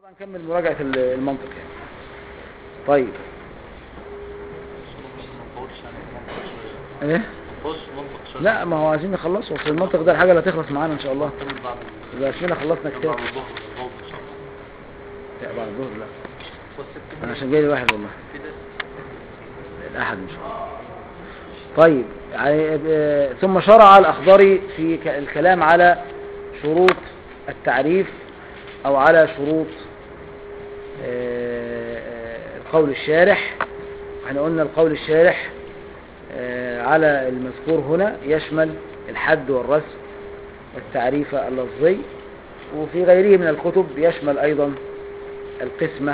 نكمل مراجعة المنطق يعني طيب ايه لا ما هو عايزين نخلصه في المنطق ده الحاجة اللي هتخلص معانا ان شاء الله يبقى اسمنا خلصنا كتاب لا بعد الظهر لا انا عشان جاي لي واحد والله الاحد ان شاء الله طيب يعني آه، ثم شرع الاخضري في ك- الكلام على شروط التعريف او على شروط آه، آه، القول الشارح احنا قلنا القول الشارح آه، على المذكور هنا يشمل الحد والرسم والتعريف اللفظي وفي غيره من الكتب يشمل ايضا القسمة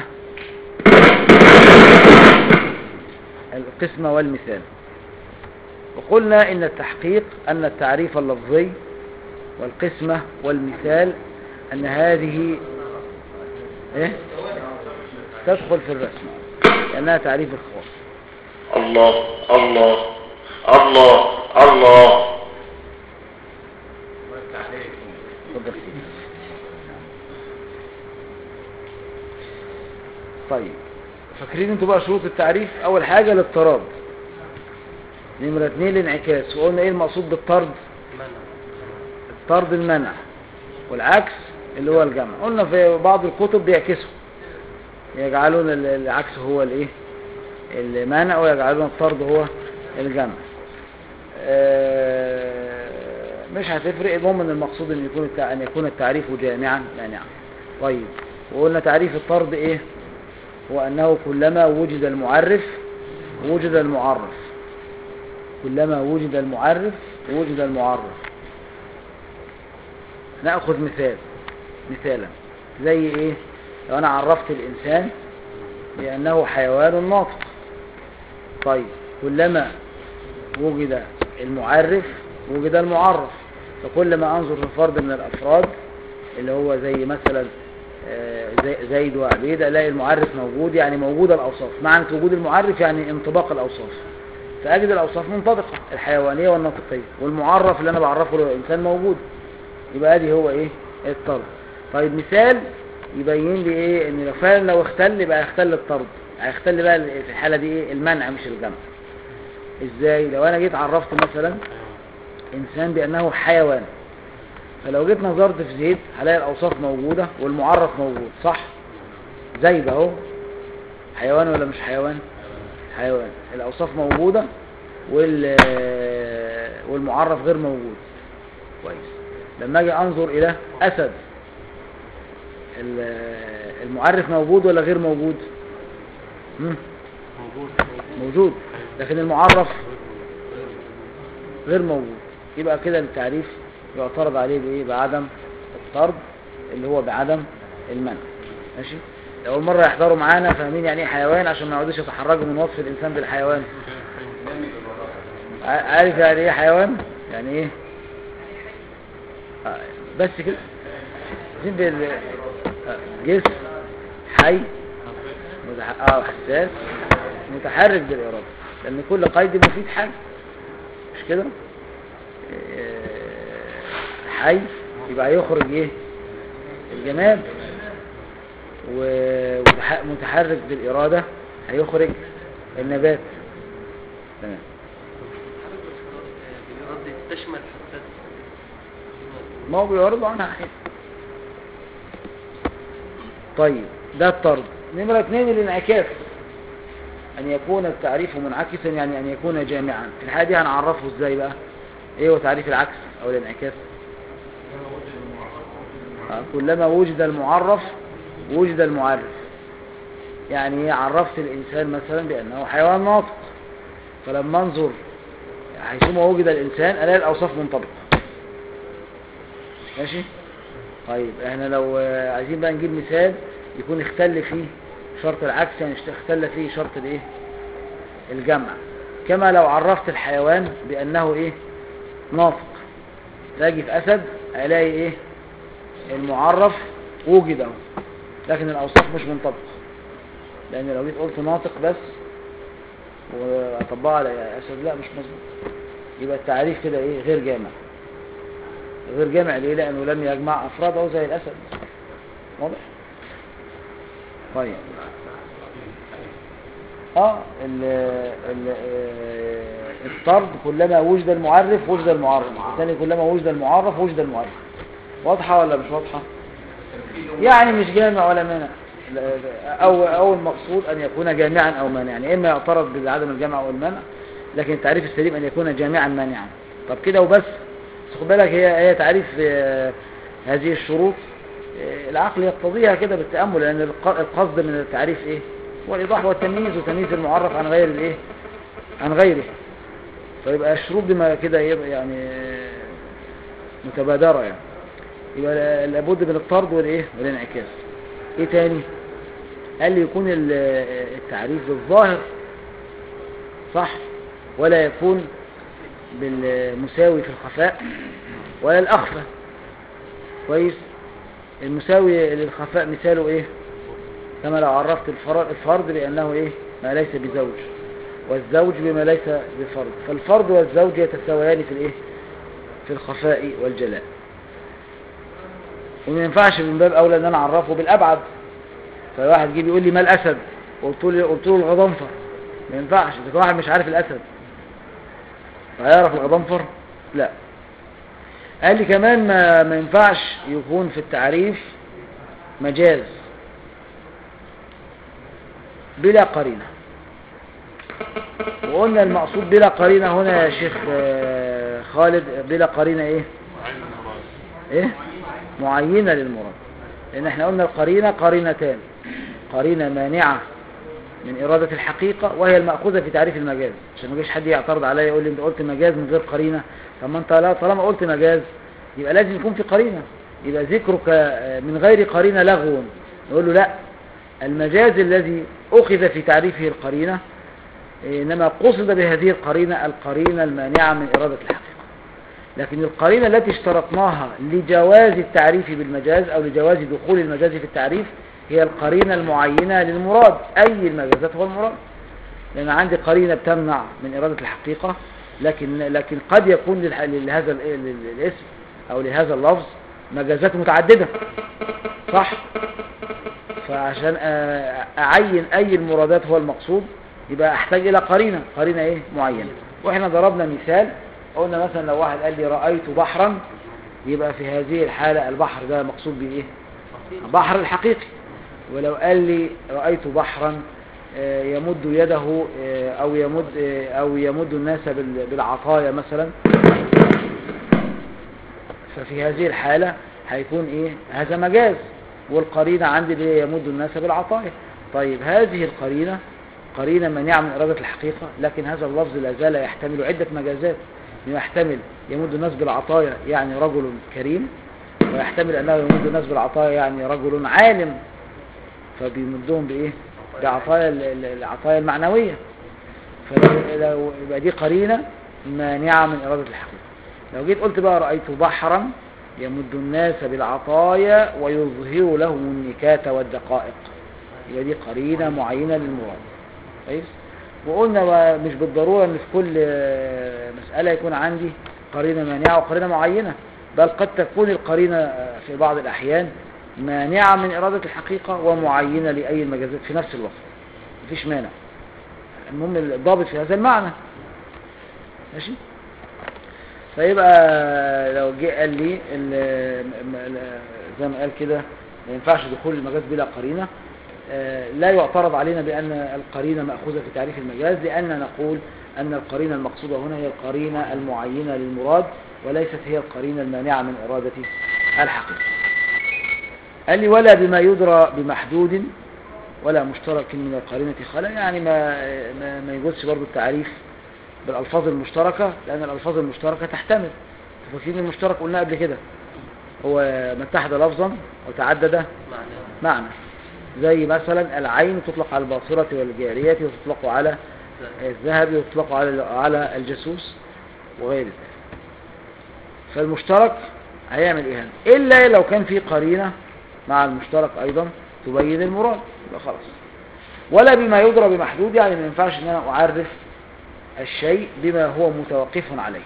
القسمة والمثال وقلنا ان التحقيق ان التعريف اللفظي والقسمة والمثال ان هذه ايه تدخل في الرسم لانها تعريف الخاص الله الله الله الله اتفضل سيدي. طيب فاكرين انتوا بقى شروط التعريف اول حاجة الاضطراب نمرة اتنين الانعكاس وقلنا ايه المقصود بالطرد الطرد المنع والعكس اللي هو الجمع قلنا في بعض الكتب بيعكسوا يجعلون ال- العكس هو الايه المنع ويجعلون الطرد هو الجمع آه، مش هتفرق المهم ان المقصود ان يكون التع... ان يكون التعريف جامعا مانعا طيب وقلنا تعريف الطرد ايه هو انه كلما وجد المعرف وجد المعرف كلما وجد المعرف وجد المعرف ناخذ مثال مثالا زي ايه لو انا عرفت الانسان بانه حيوان ناطق طيب كلما وجد المعرف وجد المعرف فكل ما انظر في فرد من الافراد اللي هو زي مثلا آه، زي- زيد وعبيد الاقي المعرف موجود يعني موجودة الاوصاف معنى وجود المعرف يعني انطباق الاوصاف فاجد الاوصاف منطبقة الحيوانية والناطقية والمعرف اللي انا بعرفه للانسان موجود يبقى ادي هو ايه الطرد طيب مثال يبين لي ايه ان لو فعلا لو اختل يبقى يختل الطرد هيختل بقى في الحالة دي ايه المنع مش الجمع ازاي لو انا جيت عرفت مثلا انسان بانه حيوان فلو جيت نظرت في زيد هلاقي الاوصاف موجودة والمعرف موجود صح زيد اهو حيوان ولا مش حيوان حيوان الاوصاف موجودة وال والمعرف غير موجود كويس لما اجي انظر الى اسد ال- المعرف موجود ولا غير موجود مم. موجود لكن المعرف غير موجود يبقى كده التعريف يعترض عليه بايه بعدم الطرد اللي هو بعدم المنع ماشي اول مره يحضروا معانا فاهمين يعني ايه حيوان عشان ما يقعدوش يتحرجوا من وصف الانسان بالحيوان ع- عارف يعني ايه حيوان يعني ايه آه، بس كده زين بال آه، جسم حي متح... اه حساس متحرك بالإرادة لأن كل قيد مفيد حاجة مش كده آه، حي يبقى يخرج ايه الجماد ومتحرك بالإرادة هيخرج النبات تمام تشمل حتى ما هو بيعرضوا عنها حين طيب ده الطرد نمرة اثنين الانعكاس أن يكون التعريف منعكسا يعني أن يكون جامعا في الحالة دي هنعرفه ازاي بقى ايه هو تعريف العكس أو الانعكاس آه، كلما وجد المعرف وجد المعرف يعني عرفت الإنسان مثلا بأنه حيوان ناطق فلما انظر حيثما وجد الإنسان ألاقي الأوصاف منطبقة ماشي طيب احنا لو آه، عايزين بقى نجيب مثال يكون اختل فيه شرط العكس يعني اختل فيه شرط الايه الجمع كما لو عرفت الحيوان بانه ايه ناطق تاجي في اسد الاقي ايه المعرف وجد اهو لكن الاوصاف مش منطبقه لان لو جيت قلت ناطق بس واطبقها على اسد لا مش مظبوط يبقى التعريف كده ايه غير جامع غير جامع ليه لانه لم يجمع افراده زي الاسد واضح طيب اه ال ال آه، الطرد كلما وجد المعرف وجد المعرف الثاني كلما وجد المعرف وجد المعرف واضحة ولا مش واضحة يعني مش جامع ولا مانع لا- لا، او او المقصود ان يكون جامعا او مانعا يعني اما يعترض بعدم الجمع او المنع لكن التعريف السليم ان يكون جامعا مانعا طب كده وبس بس خد بالك هي هي تعريف آه، هذه الشروط آه، العقل يقتضيها كده بالتامل لان الق- القصد من التعريف ايه هو الايضاح والتمييز وتمييز المعرف عن غير الايه عن غيره فيبقى الشروط بما كده يبقى يعني آه، متبادره يعني يبقى لا- لابد من الطرد والايه والانعكاس ايه تاني قال لي يكون ال- التعريف بالظاهر صح ولا يكون بالمساوي في الخفاء ولا الأخفى كويس المساوي للخفاء مثاله ايه كما لو عرفت الفر- الفرد بأنه ايه ما ليس بزوج والزوج بما ليس بفرد فالفرد والزوج يتساويان في الايه في الخفاء والجلاء وما ينفعش من باب اولى ان انا اعرفه بالابعد فواحد جه بيقول لي ما الاسد قلت له قلت له الغضنفر ما ينفعش اذا كان واحد مش عارف الاسد فهيعرف الغضنفر لا قال لي كمان ما, ما ينفعش يكون في التعريف مجاز بلا قرينة وقلنا المقصود بلا قرينة هنا يا شيخ آه، خالد بلا قرينة ايه ايه معينة للمراد لان احنا قلنا القرينة قرينتان قرينة مانعة من إرادة الحقيقة وهي المأخوذة في تعريف المجاز عشان ما يجيش حد يعترض عليا يقول لي انت قلت مجاز من غير قرينة طب ما انت لا طالما قلت مجاز يبقى لازم يكون في قرينة يبقى ذكرك آه، من غير قرينة لغو نقول له لا المجاز الذي أخذ في تعريفه القرينة إنما قصد بهذه القرينة القرينة المانعة من إرادة الحقيقة لكن القرينة التي اشترطناها لجواز التعريف بالمجاز أو لجواز دخول المجاز في التعريف هي القرينة المعينة للمراد أي المجازات هو المراد لأن عندي قرينة بتمنع من إرادة الحقيقة لكن لكن قد يكون للح- لهذا ال- ال- الاسم أو لهذا اللفظ مجازات متعددة صح فعشان أ- أعين أي المرادات هو المقصود يبقى أحتاج إلى قرينة قرينة إيه معينة وإحنا ضربنا مثال قلنا مثلا لو واحد قال لي رأيت بحرا يبقى في هذه الحالة البحر ده مقصود بإيه بحر الحقيقي ولو قال لي رأيت بحرا آه، يمد يده آه، أو يمد آه، أو يمد الناس بال- بالعطايا مثلا ففي هذه الحالة هيكون إيه هذا مجاز والقرينة عندي اللي هي يمد الناس بالعطايا طيب هذه القرينة قرينة مانعة من إرادة الحقيقة لكن هذا اللفظ لا زال يحتمل عدة مجازات يحتمل يمد الناس بالعطايا يعني رجل كريم ويحتمل أنه يمد الناس بالعطايا يعني رجل عالم فبيمدهم بإيه بعطايا ال- ال- العطايا المعنوية فلو يبقى دي قرينة مانعة من إرادة الحقيقة لو جيت قلت بقى رأيت بحرا يمد الناس بالعطايا ويظهر لهم النكات والدقائق يبقى دي قرينة معينة للمراد كويس وقلنا بقى مش بالضرورة ان في كل آه، مسألة يكون عندي قرينة مانعة وقرينة معينة بل قد تكون القرينة آه، في بعض الأحيان مانعة من إرادة الحقيقة ومعينة لأي المجازات في نفس الوقت مفيش مانع المهم الضابط في هذا المعنى ماشي فيبقى لو جه قال لي ال- م- ال- زي ما قال كده ما ينفعش دخول المجاز بلا قرينة آه، لا يعترض علينا بأن القرينة مأخوذة في تعريف المجاز لأن نقول أن القرينة المقصودة هنا هي القرينة المعينة للمراد وليست هي القرينة المانعة من إرادة الحقيقة قال لي ولا بما يدرى بمحدود ولا مشترك من القرينة خلا يعني ما ما, ما يجوزش برضو التعريف بالألفاظ المشتركة لأن الألفاظ المشتركة تحتمل فاكرين المشترك قلنا قبل كده هو ما اتحد لفظا وتعدد معنى معنى زي مثلا العين تطلق على الباصرة والجارية وتطلق على الذهب وتطلق على على الجاسوس وغير ذلك فالمشترك هيعمل ايه هنا الا لو كان في قرينة مع المشترك ايضا تبين المراد يبقى خلاص ولا بما يضرب بمحدود يعني ما ينفعش ان انا اعرف الشيء بما هو متوقف عليه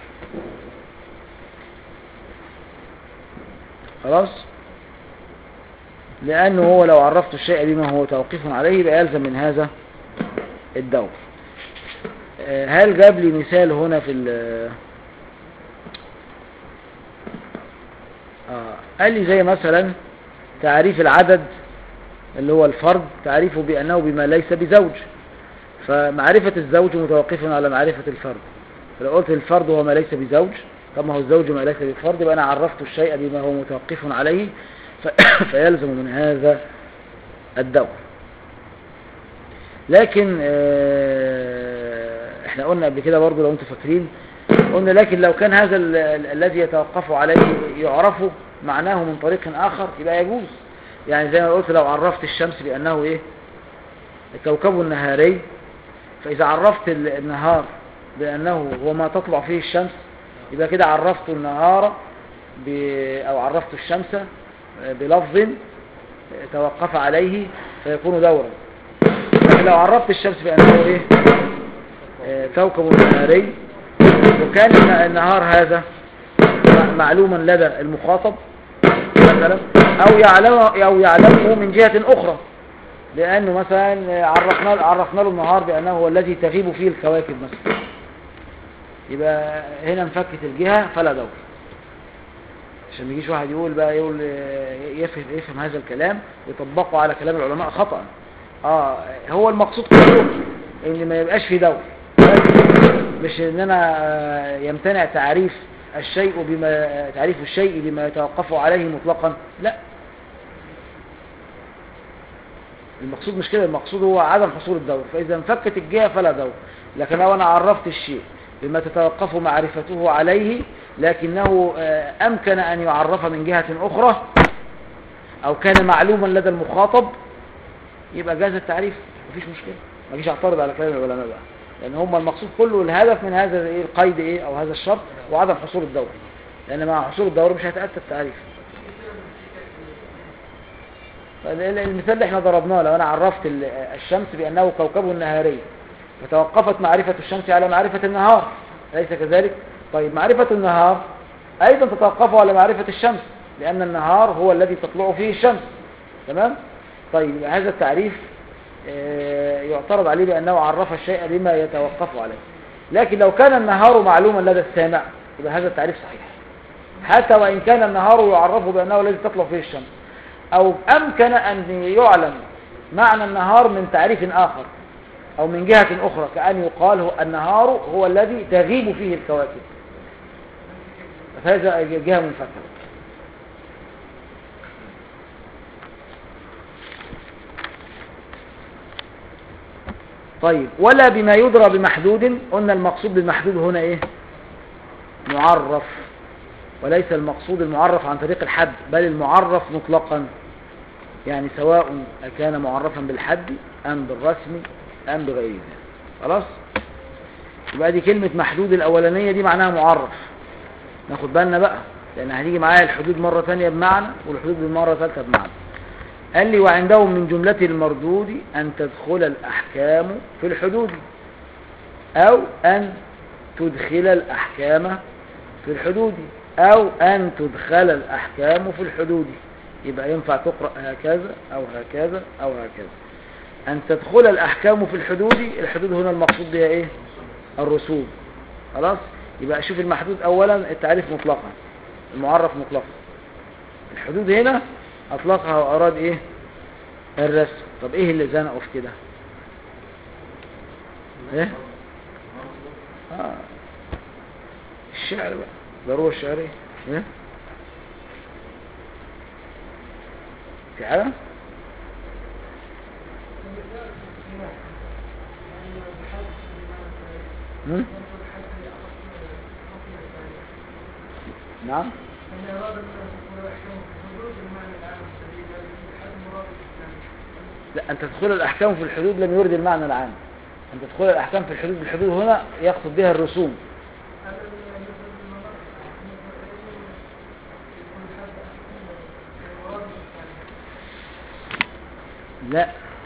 خلاص لأنه هو لو عرفت الشيء بما هو توقيف عليه يبقى يلزم من هذا الدور آه، هل جاب لي مثال هنا في ال- آه قال لي زي مثلا تعريف العدد اللي هو الفرد تعريفه بأنه بما ليس بزوج فمعرفة الزوج متوقف على معرفة الفرد فلو قلت الفرد هو ما ليس بزوج طب ما هو الزوج ما ليس بفرد يبقى أنا عرفت الشيء بما هو متوقف عليه ف- فيلزم من هذا الدور لكن آه، احنا قلنا قبل كده برضو لو انتم فاكرين قلنا لكن لو كان هذا ال- ال- الذي يتوقف عليه يعرف معناه من طريق آخر يبقى يجوز يعني زي ما قلت لو عرفت الشمس بأنه ايه كوكب نهاري فإذا عرفت ال- النهار بأنه هو ما تطلع فيه الشمس يبقى كده عرفت النهار ب... أو عرفت الشمس بلفظ توقف عليه فيكون دورا لكن لو عرفت الشمس بأنه إيه آه، كوكب نهاري وكان الن- النهار هذا م- معلوما لدى المخاطب مثلا أو يعلم أو يعلمه من جهة أخرى لأنه مثلا عرفنا عرفنا له النهار بأنه هو الذي تغيب فيه الكواكب مثلا يبقى هنا انفكت الجهة فلا دور عشان ما يجيش واحد يقول بقى يقول آه، يفهم, يفهم هذا الكلام ويطبقه على كلام العلماء خطأ اه هو المقصود كله ان ما يبقاش في دور مش ان انا آه، يمتنع تعريف الشيء بما تعريف الشيء بما يتوقف عليه مطلقا لا المقصود مش كده المقصود هو عدم حصول الدور فإذا انفكت الجهة فلا دور لكن لو أنا عرفت الشيء بما تتوقف معرفته عليه لكنه آه، أمكن أن يعرف من جهة أخرى أو كان معلوما لدى المخاطب يبقى جاز التعريف مفيش مشكلة ما جيش اعترض على كلام العلماء بقى لأن هم المقصود كله الهدف من هذا إيه القيد إيه أو هذا الشرط وعدم حصول الدور لأن مع حصول الدور مش هيتأتى التعريف فال- المثال اللي احنا ضربناه لو انا عرفت ال- الشمس بانه كوكب نهاري فتوقفت معرفة الشمس على معرفة النهار أليس كذلك؟ طيب معرفة النهار أيضا تتوقف على معرفة الشمس لأن النهار هو الذي تطلع فيه الشمس تمام؟ طيب هذا التعريف آه، يعترض عليه بأنه عرف الشيء بما يتوقف عليه لكن لو كان النهار معلوما لدى السامع يبقى هذا التعريف صحيح حتى وإن كان النهار يعرف بأنه الذي تطلع فيه الشمس أو أمكن أن يعلم معنى النهار من تعريف آخر أو من جهة أخرى كأن يقال هو النهار هو الذي تغيب فيه الكواكب فهذا جهة منفكة طيب ولا بما يدرى بمحدود قلنا المقصود بالمحدود هنا ايه معرف وليس المقصود المعرف عن طريق الحد بل المعرف مطلقا يعني سواء كان معرفا بالحد أم بالرسم أم بغير ذلك خلاص يبقى دي كلمة محدود الأولانية دي معناها معرف ناخد بالنا بقى لأن هتيجي معايا الحدود مرة تانية بمعنى والحدود بالمرة ثالثة بمعنى قال لي وعندهم من جملة المردود أن تدخل الأحكام في الحدود أو أن تدخل الأحكام في الحدود أو أن تدخل الأحكام في الحدود يبقى ينفع تقرأ هكذا أو هكذا أو هكذا أن تدخل الأحكام في الحدود الحدود هنا المقصود بها إيه الرسوم خلاص يبقى أشوف المحدود أولا التعريف مطلقا المعرف مطلقا الحدود هنا أطلقها وأراد إيه الرسم طب إيه اللي زنقه في كده إيه آه. الشعر بقى ضرورة الشعرية إيه في حاجة هم؟ نعم لا أن تدخل الأحكام في الحدود لم يرد المعنى العام أن تدخل الأحكام في الحدود الحدود هنا يقصد بها الرسوم لا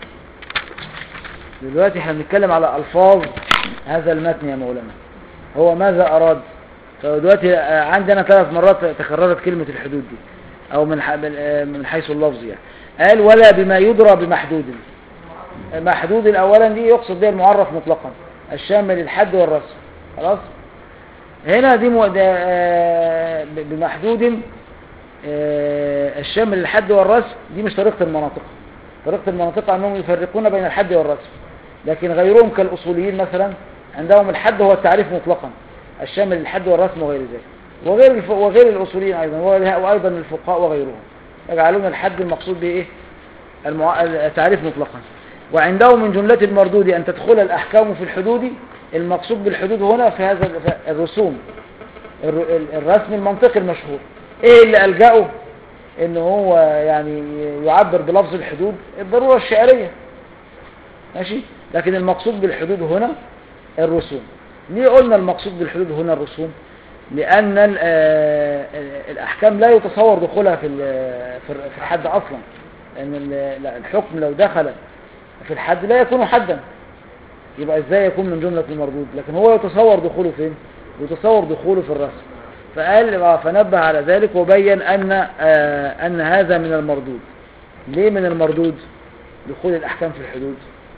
دلوقتي احنا بنتكلم على ألفاظ هذا المتن يا مولانا هو ماذا أراد فدلوقتي عندنا ثلاث مرات تكررت كلمة الحدود دي أو من ح- من- من حيث اللفظ يعني قال ولا بما يدرى بمحدود محدود الأولا دي يقصد بها المعرف مطلقا الشامل للحد والرسم خلاص هنا دي مو- ده، آه، ب- بمحدود آه، الشامل للحد والرسم دي مش طريقة المناطق طريقة المناطق أنهم يفرقون بين الحد والرسم لكن غيرهم كالأصوليين مثلا عندهم الحد هو التعريف مطلقا الشامل للحد والرسم وغير ذلك وغير الف... وغير الأصوليين أيضا وغير- وأيضا الفقهاء وغيرهم يجعلون الحد المقصود به إيه؟ المع... التعريف مطلقا وعندهم من جملة المردود أن تدخل الأحكام في الحدود المقصود بالحدود هنا في هذا ال- الرسوم الر- ال- الرسم المنطقي المشهور ايه اللي ألجأه ان هو يعني يعبر بلفظ الحدود الضرورة الشعرية ماشي لكن المقصود بالحدود هنا الرسوم ليه قلنا المقصود بالحدود هنا الرسوم لأن ال- آه، الأحكام لا يتصور دخولها في ال- في الر- في الحد أصلا لأن ال- لا، الحكم لو دخل في الحد لا يكون حدا يبقى ازاي يكون من جملة المردود لكن هو يتصور دخوله فين يتصور دخوله في الرسم فقال آه، فنبه على ذلك وبين أن آه، أن هذا من المردود ليه من المردود دخول الأحكام في الحدود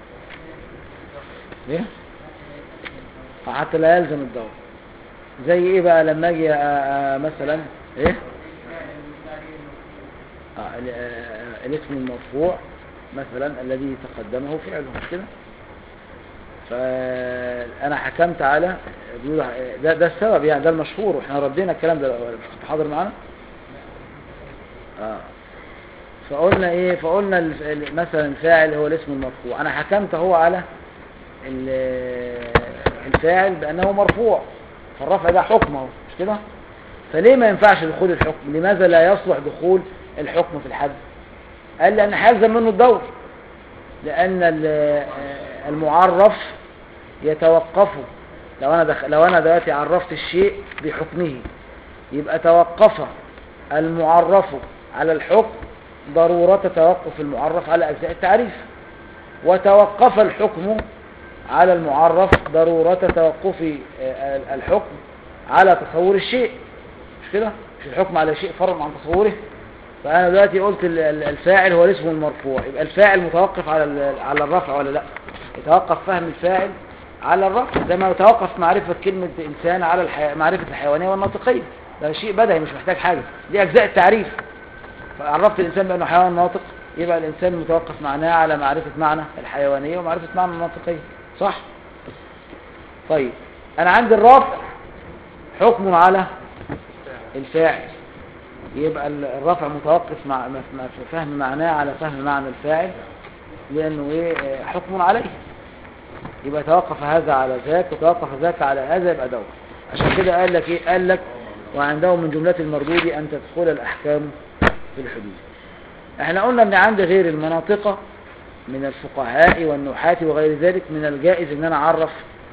ليه آه، حتى لا يلزم الدور زي ايه بقى لما اجي آه، آه، مثلا ايه آه، ال- آه، الاسم المرفوع مثلا الذي تقدمه فعله مش كده فانا حكمت على بيقول ده ده السبب يعني ده المشهور واحنا ردينا الكلام ده الأول. مش كنت حاضر معانا اه فقلنا ايه فقلنا الف- ال- مثلا الفاعل هو الاسم المرفوع انا حكمت هو على ال- الفاعل بانه مرفوع فالرفع ده حكم اهو مش كده فليه ما ينفعش دخول الحكم لماذا لا يصلح دخول الحكم في الحد قال لان هيلزم منه الدور لان ال- المعرف يتوقف لو انا دخ... لو انا دلوقتي عرفت الشيء بحكمه يبقى توقف المعرف على الحكم ضرورة توقف المعرف على أجزاء التعريف وتوقف الحكم على المعرف ضرورة توقف آه، الحكم على تصور الشيء مش كده مش الحكم على شيء فرع عن تصوره فأنا دلوقتي قلت ال- ال- الفاعل هو الاسم المرفوع يبقى الفاعل متوقف على ال- على الرفع ولا لا يتوقف فهم الفاعل على الرفع زي ما يتوقف معرفة كلمة إنسان على الحي... معرفة الحيوانية والناطقية ده شيء بدهي مش محتاج حاجة دي أجزاء التعريف فعرفت الإنسان بأنه حيوان ناطق يبقى الإنسان متوقف معناه على معرفة معنى الحيوانية ومعرفة معنى الناطقية صح؟ طيب أنا عندي الرفع حكم على الفاعل يبقى ال- الرفع متوقف مع مع- مع- في فهم معناه على فهم معنى الفاعل لأنه إيه آه، حكم عليه يبقى توقف هذا على ذاك وتوقف ذاك على هذا يبقى دور عشان كده قال لك ايه قال لك وعنده من جملة المردود أن تدخل الأحكام في الحدود احنا قلنا ان عند غير المناطق من الفقهاء والنحاة وغير ذلك من الجائز ان انا اعرف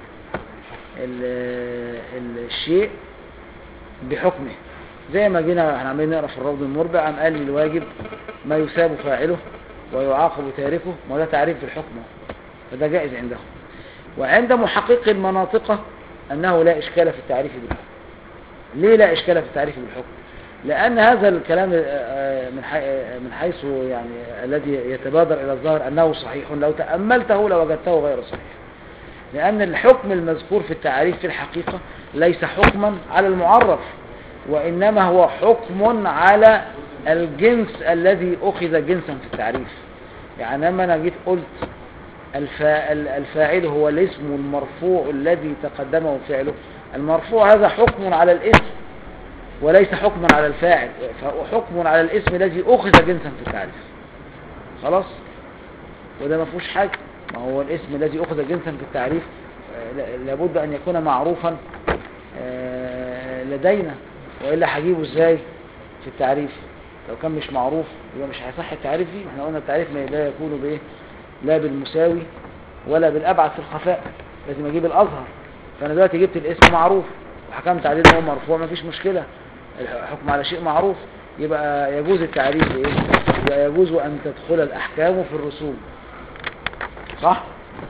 ال- ال- الشيء بحكمه زي ما جينا احنا عمالين نقرا في الروض المربع قام قال لي الواجب ما يثاب فاعله ويعاقب تاركه ما ده تعريف بالحكم فده جائز عندهم وعند محقق المناطق أنه لا إشكال في التعريف بالحكم ليه لا إشكال في التعريف بالحكم لأن هذا الكلام آه، من حي- آه، من حيث يعني الذي يتبادر إلى الظاهر أنه صحيح لو تأملته لوجدته غير صحيح لأن الحكم المذكور في التعريف في الحقيقة ليس حكما على المعرف وإنما هو حكم على الجنس الذي أخذ جنسا في التعريف يعني لما أنا جيت قلت الفا- الفاعل هو الاسم المرفوع الذي تقدمه فعله المرفوع هذا حكم على الاسم وليس حكما على الفاعل فهو حكم على الاسم الذي أخذ جنسا في التعريف خلاص وده ما فيهوش حاجة ما هو الاسم الذي أخذ جنسا في التعريف آه، لا- لابد أن يكون معروفا آه، لدينا وإلا هجيبه إزاي في التعريف لو كان مش معروف يبقى مش هيصح التعريف فيه احنا قلنا التعريف ما لا يكون بايه لا بالمساوي ولا بالابعد في الخفاء لازم اجيب الاظهر فانا دلوقتي جبت الاسم معروف وحكمت عليه ان هو مرفوع مفيش مشكله الحكم على شيء معروف يبقى يجوز التعريف ايه يبقى يجوز ان تدخل الاحكام في الرسوم صح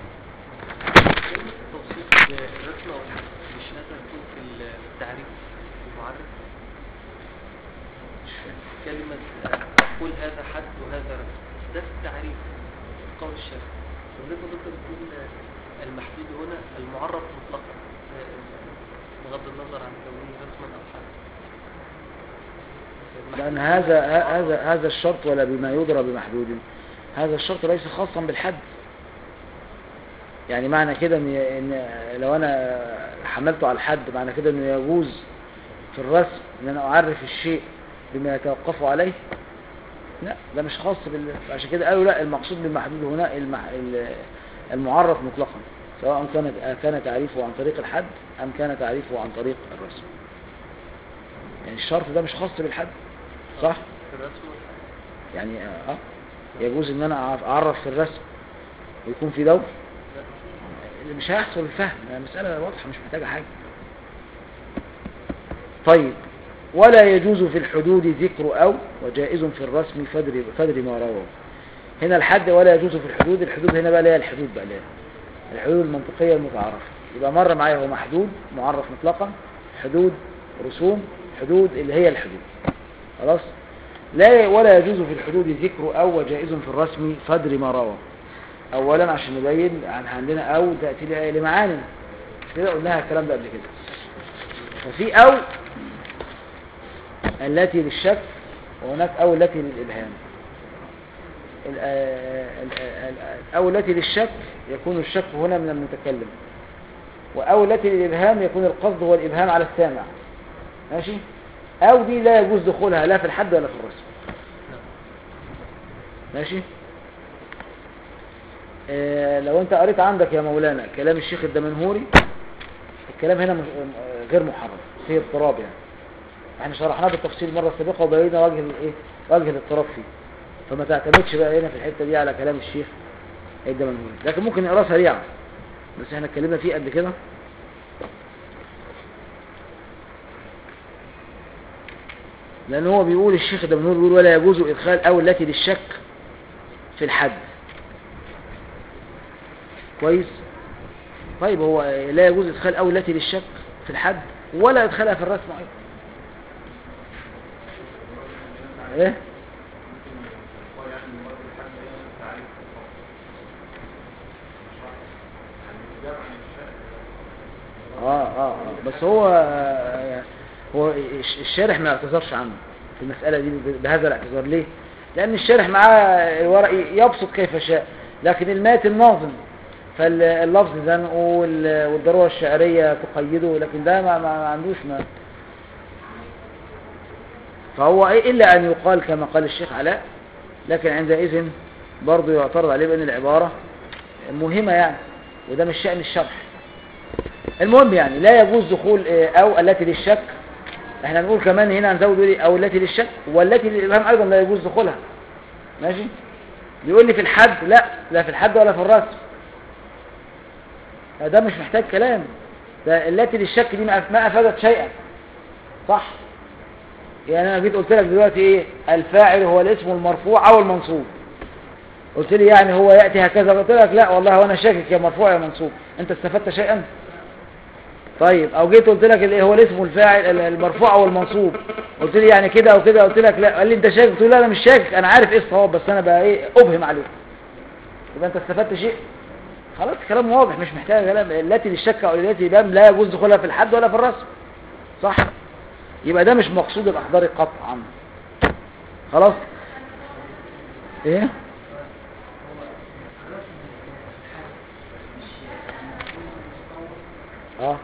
توصيف الرسم او مش قادر تكون في التعريف المعرف كلمة أقول هذا حد وهذا رسم ده في التعريف قول الشيخ وزيكم دكتور بتقول المحدود هنا المعرف مطلقا آه، بغض النظر عن كونه رسما او حالا لأن هذا هذا هذا الشرط ولا بما يدرى بمحدود هذا الشرط ليس خاصا بالحد يعني معنى كده ان ان لو انا حملته على الحد معنى كده انه يجوز في الرسم ان انا اعرف الشيء بما يتوقف عليه لا ده مش خاص بال عشان كده قالوا لا المقصود بالمحدود هنا المح... ال- المعرف مطلقا سواء كان كان تعريفه عن طريق الحد ام كان تعريفه عن طريق الرسم يعني الشرط ده مش خاص بالحد صح في الرسم والحال. يعني اه يجوز ان انا أعرف- اعرف في الرسم ويكون في دور اللي مش هيحصل الفهم المسألة واضحة مش محتاجة حاجة طيب ولا يجوز في الحدود ذكر أو وجائز في الرسم فدر, فدر ما رواه هنا الحد ولا يجوز في الحدود الحدود هنا بقى اللي هي الحدود بقى اللي هي الحدود المنطقية المتعارفة يبقى مر معايا هو محدود معرف مطلقا حدود رسوم حدود اللي هي الحدود خلاص لا ولا يجوز في الحدود ذكر أو وجائز في الرسم فدر ما روى أولا عشان نبين عن عندنا أو تأتي لها- لمعاني مش كده قلناها الكلام ده قبل كده وفي أو التي للشك وهناك أو التي للإبهام ال- ال- ال- ال- أو التي للشك يكون الشك هنا من المتكلم وأو التي للإبهام يكون القصد هو الإبهام على السامع ماشي أو دي لا يجوز دخولها لا في الحد ولا في الرسم ماشي آه لو انت قريت عندك يا مولانا كلام الشيخ الدمنهوري الكلام هنا مش- آه، غير محرم فيه اضطراب يعني احنا شرحناه بالتفصيل المره السابقه وبينا وجه الايه وجه الاضطراب فيه فما تعتمدش بقى هنا في الحته دي على كلام الشيخ الدمنهوري لكن ممكن نقراه سريعا بس احنا اتكلمنا فيه قبل كده لان هو بيقول الشيخ الدمنهوري بيقول ولا يجوز ادخال او التي للشك في الحد كويس طيب هو لا يجوز ادخال او التي للشك في الحد ولا ادخالها في الرسم ايضا ايه اه اه آه. بس هو هو الش- الشارح ما اعتذرش عنه في المسألة دي ب- بهذا الاعتذار ليه؟ لأن الشارح معاه الورق يبسط كيف شاء لكن الماتن ناظم فاللفظ زنقه وال- والضرورة الشعرية تقيده لكن ده ما, ما عندوش ما فهو إيه إلا أن يقال كما قال الشيخ علاء لكن عندئذ برضه يعترض عليه بأن العبارة مهمة يعني وده مش شأن الشرح المهم يعني لا يجوز دخول آه، أو التي للشك احنا نقول كمان هنا هنزود ايه او التي للشك والتي للإبهام أيضا لا يجوز دخولها ماشي بيقول لي في الحد لا لا في الحد ولا في الرسم ده مش محتاج كلام ده التي للشك دي ما ما افادت شيئا صح يعني انا جيت قلت لك دلوقتي ايه الفاعل هو الاسم المرفوع او المنصوب قلت لي يعني هو ياتي هكذا قلت لك لا والله وانا شاكك يا مرفوع يا منصوب انت استفدت شيئا طيب او جيت قلت لك الايه هو الاسم الفاعل ال- المرفوع او المنصوب قلت لي يعني كده او كده قلت لك لا قال لي انت شاكك قلت له لا انا مش شاكك انا عارف ايه الصواب بس انا بقى ايه ابهم عليك يبقى انت استفدت شيء خلاص كلام واضح مش محتاج كلام التي للشك او التي باب لا يجوز دخولها في الحد ولا في الرسم صح يبقى ده مش مقصود الاحضار قطعا خلاص ايه اه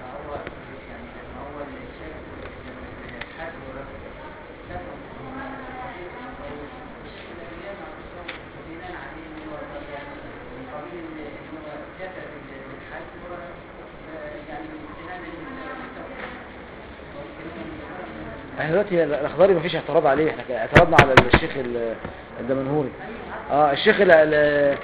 احنا دلوقتي الاخضري مفيش اعتراض عليه احنا اعترضنا على الشيخ ال- الدمنهوري اه الشيخ ال- ال-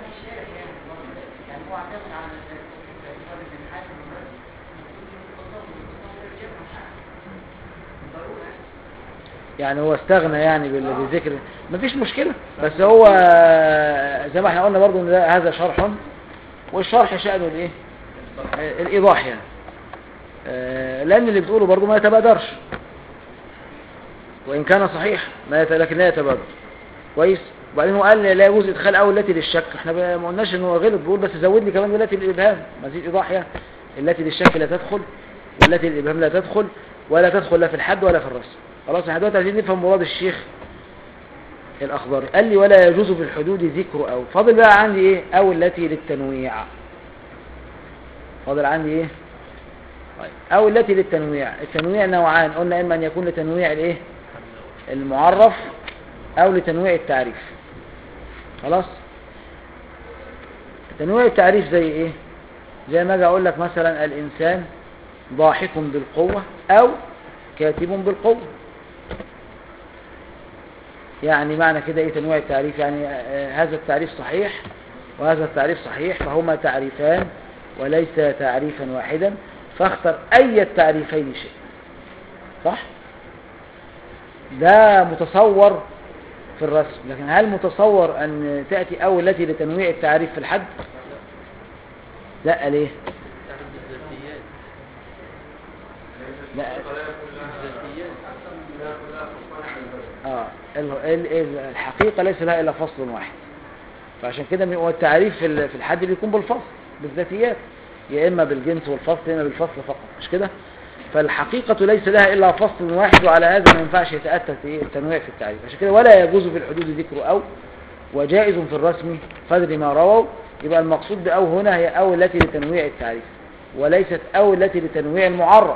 يعني هو استغنى يعني بال- بذكر مفيش مشكلة بس هو زي ما احنا قلنا برضو ان ده- هذا شرح والشرح شأنه الايه آه، الايضاح يعني آه، لان اللي بتقوله برضو ما يتبادرش وان كان صحيح ما يت... لكن لا يتبادر كويس وبعدين هو قال لا يجوز ادخال اول التي للشك احنا ب- ما قلناش ان هو غلط بيقول بس زود لي كمان التي للابهام مزيد ايضاح يعني التي للشك لا تدخل والتي للابهام لا تدخل ولا تدخل لا في الحد ولا في الرسم خلاص احنا دلوقتي عايزين نفهم مراد الشيخ الاخضري قال لي ولا يجوز في الحدود ذكر او فاضل بقى عندي ايه او التي للتنويع فاضل عندي ايه طيب او التي للتنويع التنويع نوعان قلنا اما ان يكون لتنويع الايه المعرف او لتنويع التعريف خلاص تنويع التعريف زي ايه زي ما اجي اقول لك مثلا الانسان ضاحك بالقوة او كاتب بالقوة يعني معنى كده ايه تنويع التعريف يعني آه، هذا التعريف صحيح وهذا التعريف صحيح فهما تعريفان وليس تعريفا واحدا فاختر اي التعريفين شيء صح ده متصور في الرسم لكن هل متصور ان تأتي اول التي لتنويع التعريف في الحد لا ليه تعرف بالذاتيات لا بالذاتيات اه ال- ال- ال- الحقيقة ليس لها إلا فصل واحد فعشان كده هو التعريف في ال- في الحد بيكون بالفصل بالذاتيات يا إما بالجنس والفصل يا إما بالفصل فقط مش كده فالحقيقة ليس لها إلا فصل واحد وعلى هذا ما ينفعش يتأتى في التنويع في التعريف عشان كده ولا يجوز في الحدود ذكر أو وجائز في الرسم فدر ما رووا يبقى المقصود بأو هنا هي أو التي لتنويع التعريف وليست أو التي لتنويع المعرف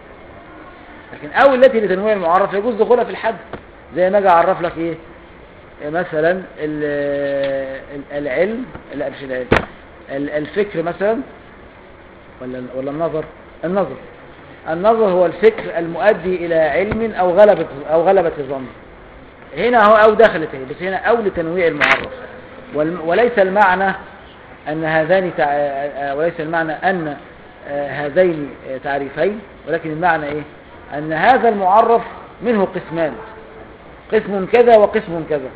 لكن أو التي لتنويع المعرف يجوز دخولها في الحد زي ما اجي اعرف لك ايه إيه مثلا ال- ال- العلم لا مش العلم ال- الفكر مثلا ولا ولا النظر النظر النظر هو الفكر المؤدي الى علم او غلبة او غلبة الظن هنا هو او دخلت اهي بس هنا او لتنويع المعرف والم- وليس المعنى ان هذان تع... آه، وليس المعنى ان آه، هذين آه، تعريفين ولكن المعنى ايه ان هذا المعرف منه قسمان قسم كذا وقسم كذا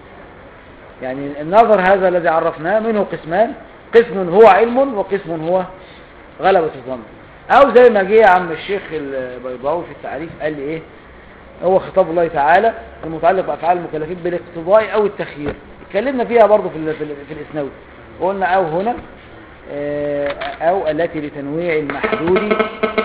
يعني النظر هذا الذي عرفناه منه قسمان قسم هو علم وقسم هو غلبة الظن او زي ما جه يا عم الشيخ البيضاوي في التعريف قال لي ايه هو خطاب الله تعالى المتعلق بافعال المكلفين بالاقتضاء او التخيير اتكلمنا فيها برضه في ال- في, ال- في الاسنوي قلنا او هنا آه، او التي لتنويع المحدود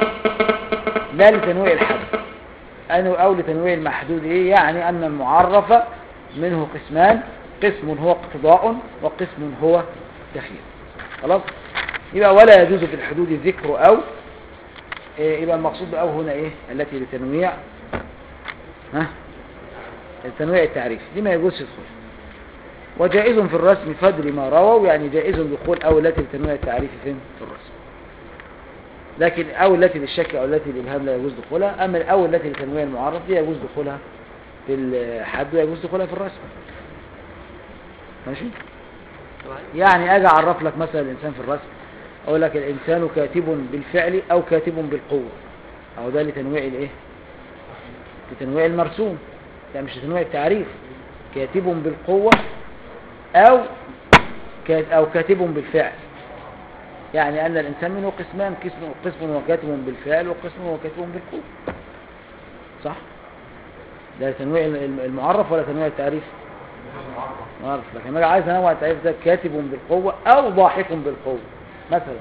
لا لتنويع الحد أنه أو لتنويع المحدود إيه يعني أن المعرف منه قسمان قسم هو اقتضاء وقسم هو تخيير خلاص يبقى ولا يجوز في الحدود ذكر أو إيه يبقى المقصود بأو هنا إيه التي لتنويع ها تنويع التعريف دي ما يجوز يدخل وجائز في الرسم فدر ما رووا يعني جائز دخول أو التي لتنويع التعريف فين في الرسم لكن أو التي للشك أو التي للإبهام لا يجوز دخولها أما الأو التي لتنويع المعرف دي يجوز دخولها في الحد ويجوز دخولها في الرسم ماشي طبعا يعني أجي أعرف لك مثلا الإنسان في الرسم أقول لك الإنسان كاتب بالفعل أو كاتب بالقوة أو ده لتنويع الإيه لتنويع المرسوم ده مش لتنويع التعريف كاتب بالقوة أو كات- أو كاتب بالفعل يعني أن الإنسان منه قسمان قسم قسم هو كاتب بالفعل وقسم هو كاتب بالقوة صح ده تنويع الم- المعرف ولا تنويع التعريف معرف لكن انا عايز انوع التعريف ده كاتب بالقوة او ضاحك بالقوة مثلا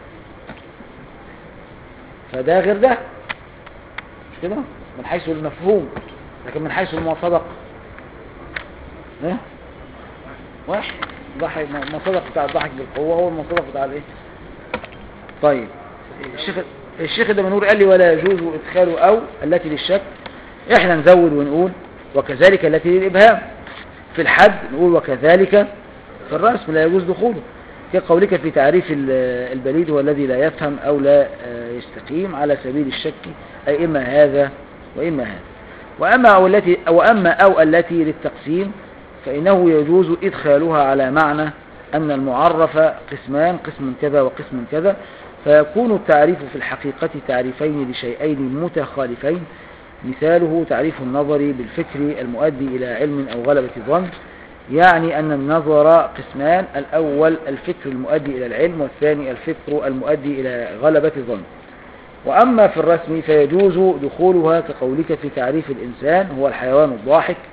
فده غير ده مش كده من حيث المفهوم لكن من حيث المصدق ايه واحد ضحك المصدق بتاع الضحك بالقوة هو المصدق بتاع الايه طيب الشيخ الشيخ الدمنور قال لي ولا يجوز ادخال او التي للشك احنا نزود ونقول وكذلك التي للابهام في الحد نقول وكذلك في الرسم لا يجوز دخوله كقولك في تعريف ال- البليد هو الذي لا يفهم أو لا آه، يستقيم على سبيل الشك أي إما هذا وإما هذا وأما أو التي وأما أو التي للتقسيم فإنه يجوز إدخالها على معنى أن المعرف قسمان قسم كذا وقسم كذا فيكون التعريف في الحقيقة تعريفين لشيئين متخالفين مثاله تعريف النظر بالفكر المؤدي إلى علم أو غلبة ظن يعني أن النظر قسمان الأول الفكر المؤدي إلى العلم والثاني الفكر المؤدي إلى غلبة ظن وأما في الرسم فيجوز دخولها كقولك في تعريف الإنسان هو الحيوان الضاحك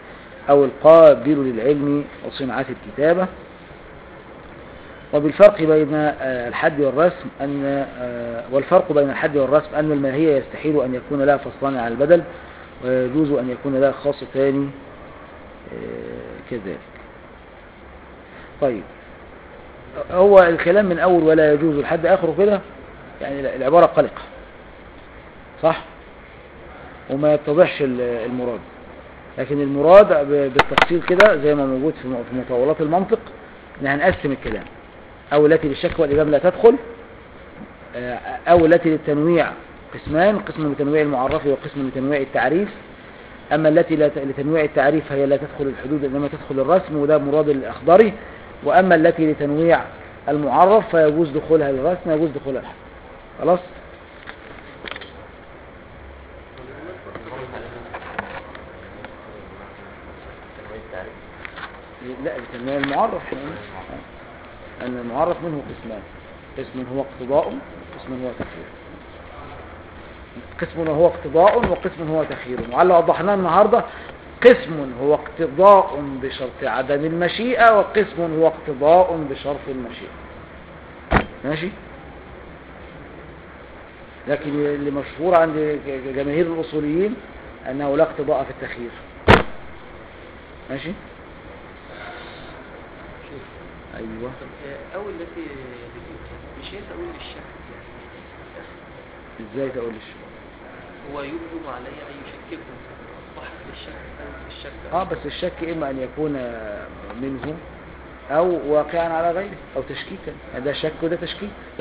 أو القابل للعلم وصنعة الكتابة وبالفرق بين آه، الحد والرسم أن آه، والفرق بين الحد والرسم أن الماهية يستحيل أن يكون لها فصلان على البدل ويجوز أن يكون لها خاصتان آه، كذلك طيب هو الكلام من أول ولا يجوز لحد آخره كده يعني العبارة قلقة صح وما يتضحش ال- المراد لكن المراد ب- بالتفصيل كده زي ما موجود في م- في مطولات المنطق ان هنقسم الكلام او التي للشك والإبهام لا تدخل آه، او التي للتنويع قسمان قسم لتنويع المعرف وقسم لتنويع التعريف اما التي لا ت- لتنويع التعريف هي لا تدخل الحدود انما تدخل الرسم وده مراد الاخضري واما التي لتنويع المعرف فيجوز دخولها للرسم ويجوز دخولها الحد خلاص لا لتنويع المعرف أن المعرف منه قسمان قسم هو اقتضاء وقسم هو تخيير قسم هو اقتضاء وقسم هو تخيير وعلى وضحناه النهاردة قسم هو اقتضاء بشرط عدم المشيئة وقسم هو اقتضاء بشرط المشيئة ماشي لكن اللي مشهور عند جماهير الأصوليين أنه لا اقتضاء في التخيير ماشي أيوه طب آه، أول التي مش هي تقول للشك ازاي تقول الشيء هو يبدو علي أن يشككهم أصبحت للشك أو الشك اه بس الشك اما ان يكون منه او واقعا على غيره او تشكيكا ده شك وده تشكيك في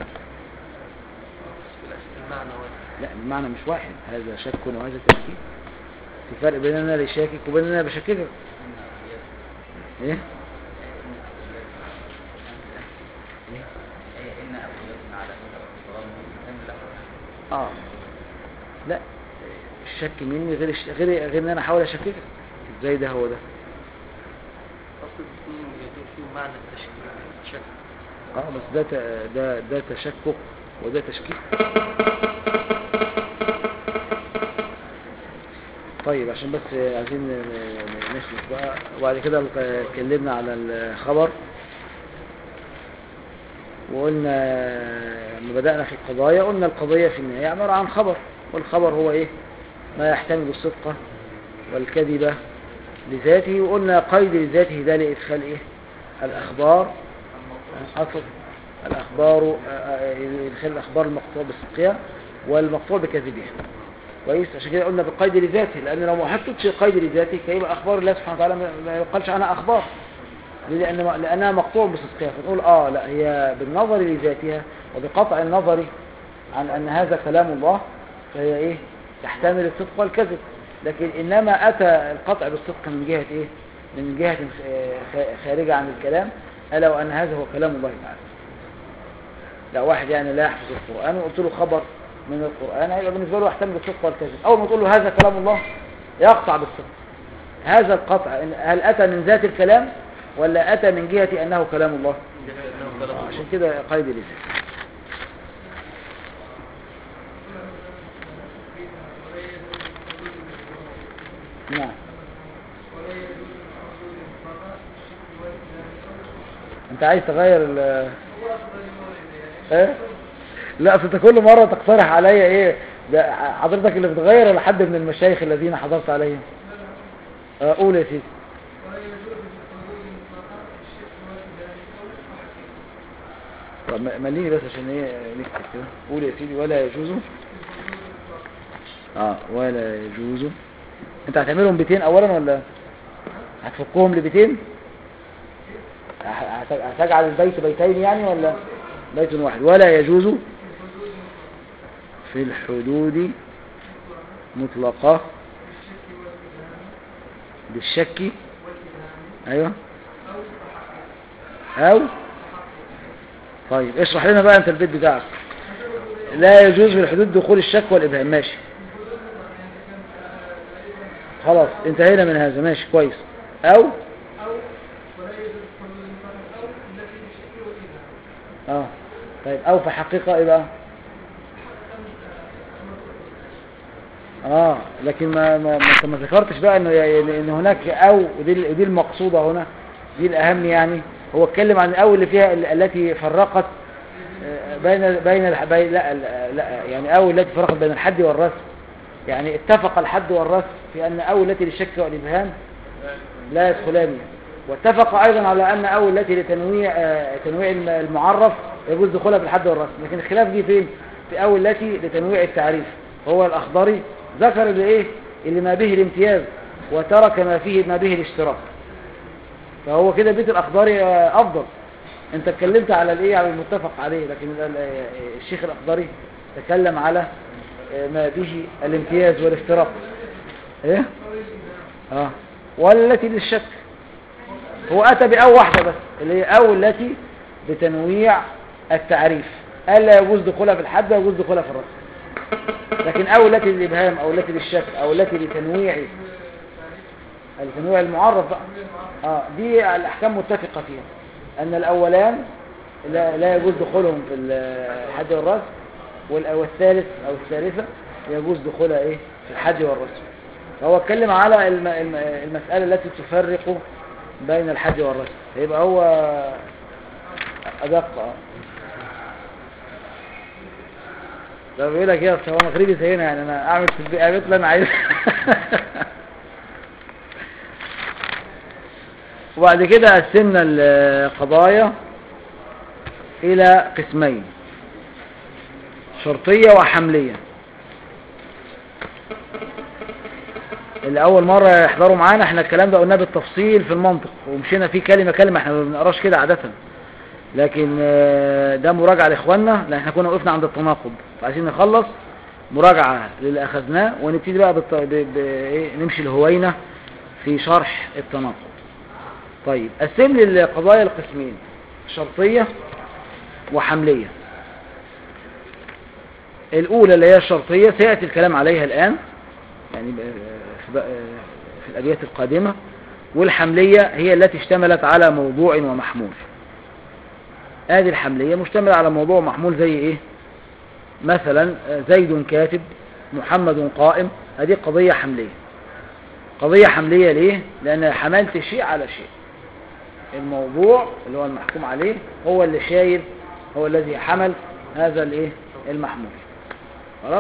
الأصل المعنى واحد لا المعنى مش واحد هذا شك وهذا تشكيك في فرق بين انا اللي شاكك وبين انا بشككك ايه اه لا الشك مني غير الش... غير غير ان انا احاول اشككك ازاي ده هو ده أصل الاثنين يدور فيهم معنى التشكيك الشك اه بس ده ت- ده ده تشكك وده تشكيك طيب عشان بس عايزين ن- ن- نسلك بقى وبعد كده ال- اتكلمنا على الخبر وقلنا لما بدأنا في القضايا قلنا القضية في النهاية عبارة عن خبر والخبر هو ايه ما يحتمل الصدق والكذب لذاته وقلنا قيد لذاته ده لإدخال ايه الأخبار أصل الأخبار آه، آه، إدخال الأخبار المقطوع بصدقها والمقطوع بكذبها كويس عشان كده قلنا بالقيد لذاته لأن لو ما حطيتش القيد لذاته فيبقى أخبار الله سبحانه وتعالى ما- ما يقالش عنها أخبار ليه؟ لأن لأنها مقطوع بصدقها فنقول آه لا هي بالنظر لذاتها وبقطع النظر عن أن هذا كلام الله فهي إيه تحتمل الصدق والكذب لكن إنما أتى القطع بالصدق من جهة إيه من جهة آه، خ- خارجة عن الكلام ألا وأن هذا هو كلام الله تعالى لا واحد يعني لا يحفظ القرآن وقلت له خبر من القرآن هيبقى بالنسبة له يحتمل الصدق والكذب أول ما تقول له هذا كلام الله يقطع بالصدق هذا القطع إن- هل أتى من ذات الكلام ولا أتى من جهة أنه كلام الله لأنه كلام آه، الله. عشان كده قيد لذات نعم انت عايز تغير ال ايه لا اصل انت كل مره تقترح عليا ايه ده حضرتك اللي بتغير ولا حد من المشايخ الذين حضرت عليهم آه، قول يا سيدي طب ما- مليني بس عشان ايه نكتب كده قول يا سيدي ولا يجوز اه ولا يجوز انت هتعملهم بيتين اولا ولا هتفكهم لبيتين ه- هت- هتجعل البيت بيتين يعني ولا بيت واحد ولا يجوز في الحدود مطلقة بالشك ايوه او طيب اشرح لنا بقى انت البيت بتاعك لا يجوز في الحدود دخول الشك والابهام ماشي خلاص انتهينا من هذا ماشي كويس او اه طيب او في حقيقة ايه بقى اه لكن ما ما ما, أنت ما ذكرتش بقى انه يعني ان هناك او ودي ال- ودي المقصوده هنا دي الاهم يعني هو اتكلم عن الاول اللي فيها ال- التي فرقت آه، بين بين الح- بين لا لا- لا يعني او التي فرقت بين الحد والرسم يعني اتفق الحد والرسم في ان او التي للشك والابهام لا يدخلان واتفق ايضا على ان او التي لتنويع آه، تنويع الم- المعرف يجوز دخولها في الحد والرسم لكن الخلاف جه فين في او التي لتنويع التعريف هو الاخضري ذكر اللي ايه اللي ما به الامتياز وترك ما فيه ما به الاشتراك فهو كده بيت الاخضري آه، افضل انت اتكلمت على الايه على المتفق عليه لكن ال- ال- آه، الشيخ الاخضري تكلم على آه، ما به الامتياز والافتراق ايه اه والتي للشك هو اتى باو واحده بس اللي هي او التي بتنويع التعريف الا يجوز دخولها في الحد ويجوز دخولها في الرسم لكن او التي للابهام او التي للشك او التي لتنويع التنويع المعرف بقى اه دي الاحكام متفقه فيها ان الاولان لا, لا يجوز دخولهم في الحد والرسم وال- والثالث او الثالثه يجوز دخولها ايه في الحد والرسم فهو اتكلم على الم- الم- المساله التي تفرق بين الحد والرسم يبقى هو ادق آه. ده بيقول لك ايه اصل هو مغربي زينا يعني انا اعمل في البيئه اللي انا عايزها وبعد كده قسمنا القضايا الى قسمين شرطية وحملية اللي اول مرة يحضروا معانا احنا الكلام ده قلناه بالتفصيل في المنطق ومشينا فيه كلمة كلمة احنا ما بنقراش كده عادة لكن آه، ده مراجعة لاخواننا لان احنا كنا وقفنا عند التناقض فعايزين نخلص مراجعة للي اخذناه ونبتدي بقى بالت... ب... ب... إيه، نمشي الهوينة في شرح التناقض طيب قسم لي القضايا القسمين شرطية وحملية الأولى اللي هي الشرطية سيأتي الكلام عليها الآن يعني ب- في بق- في الأبيات القادمة والحملية هي التي اشتملت على موضوع ومحمول هذه الحملية مشتملة على موضوع محمول زي ايه مثلا زيد كاتب محمد قائم هذه قضية حملية قضية حملية ليه لأن حملت شيء على شيء الموضوع اللي هو المحكوم عليه هو اللي شايل هو الذي حمل هذا الايه المحمول خلاص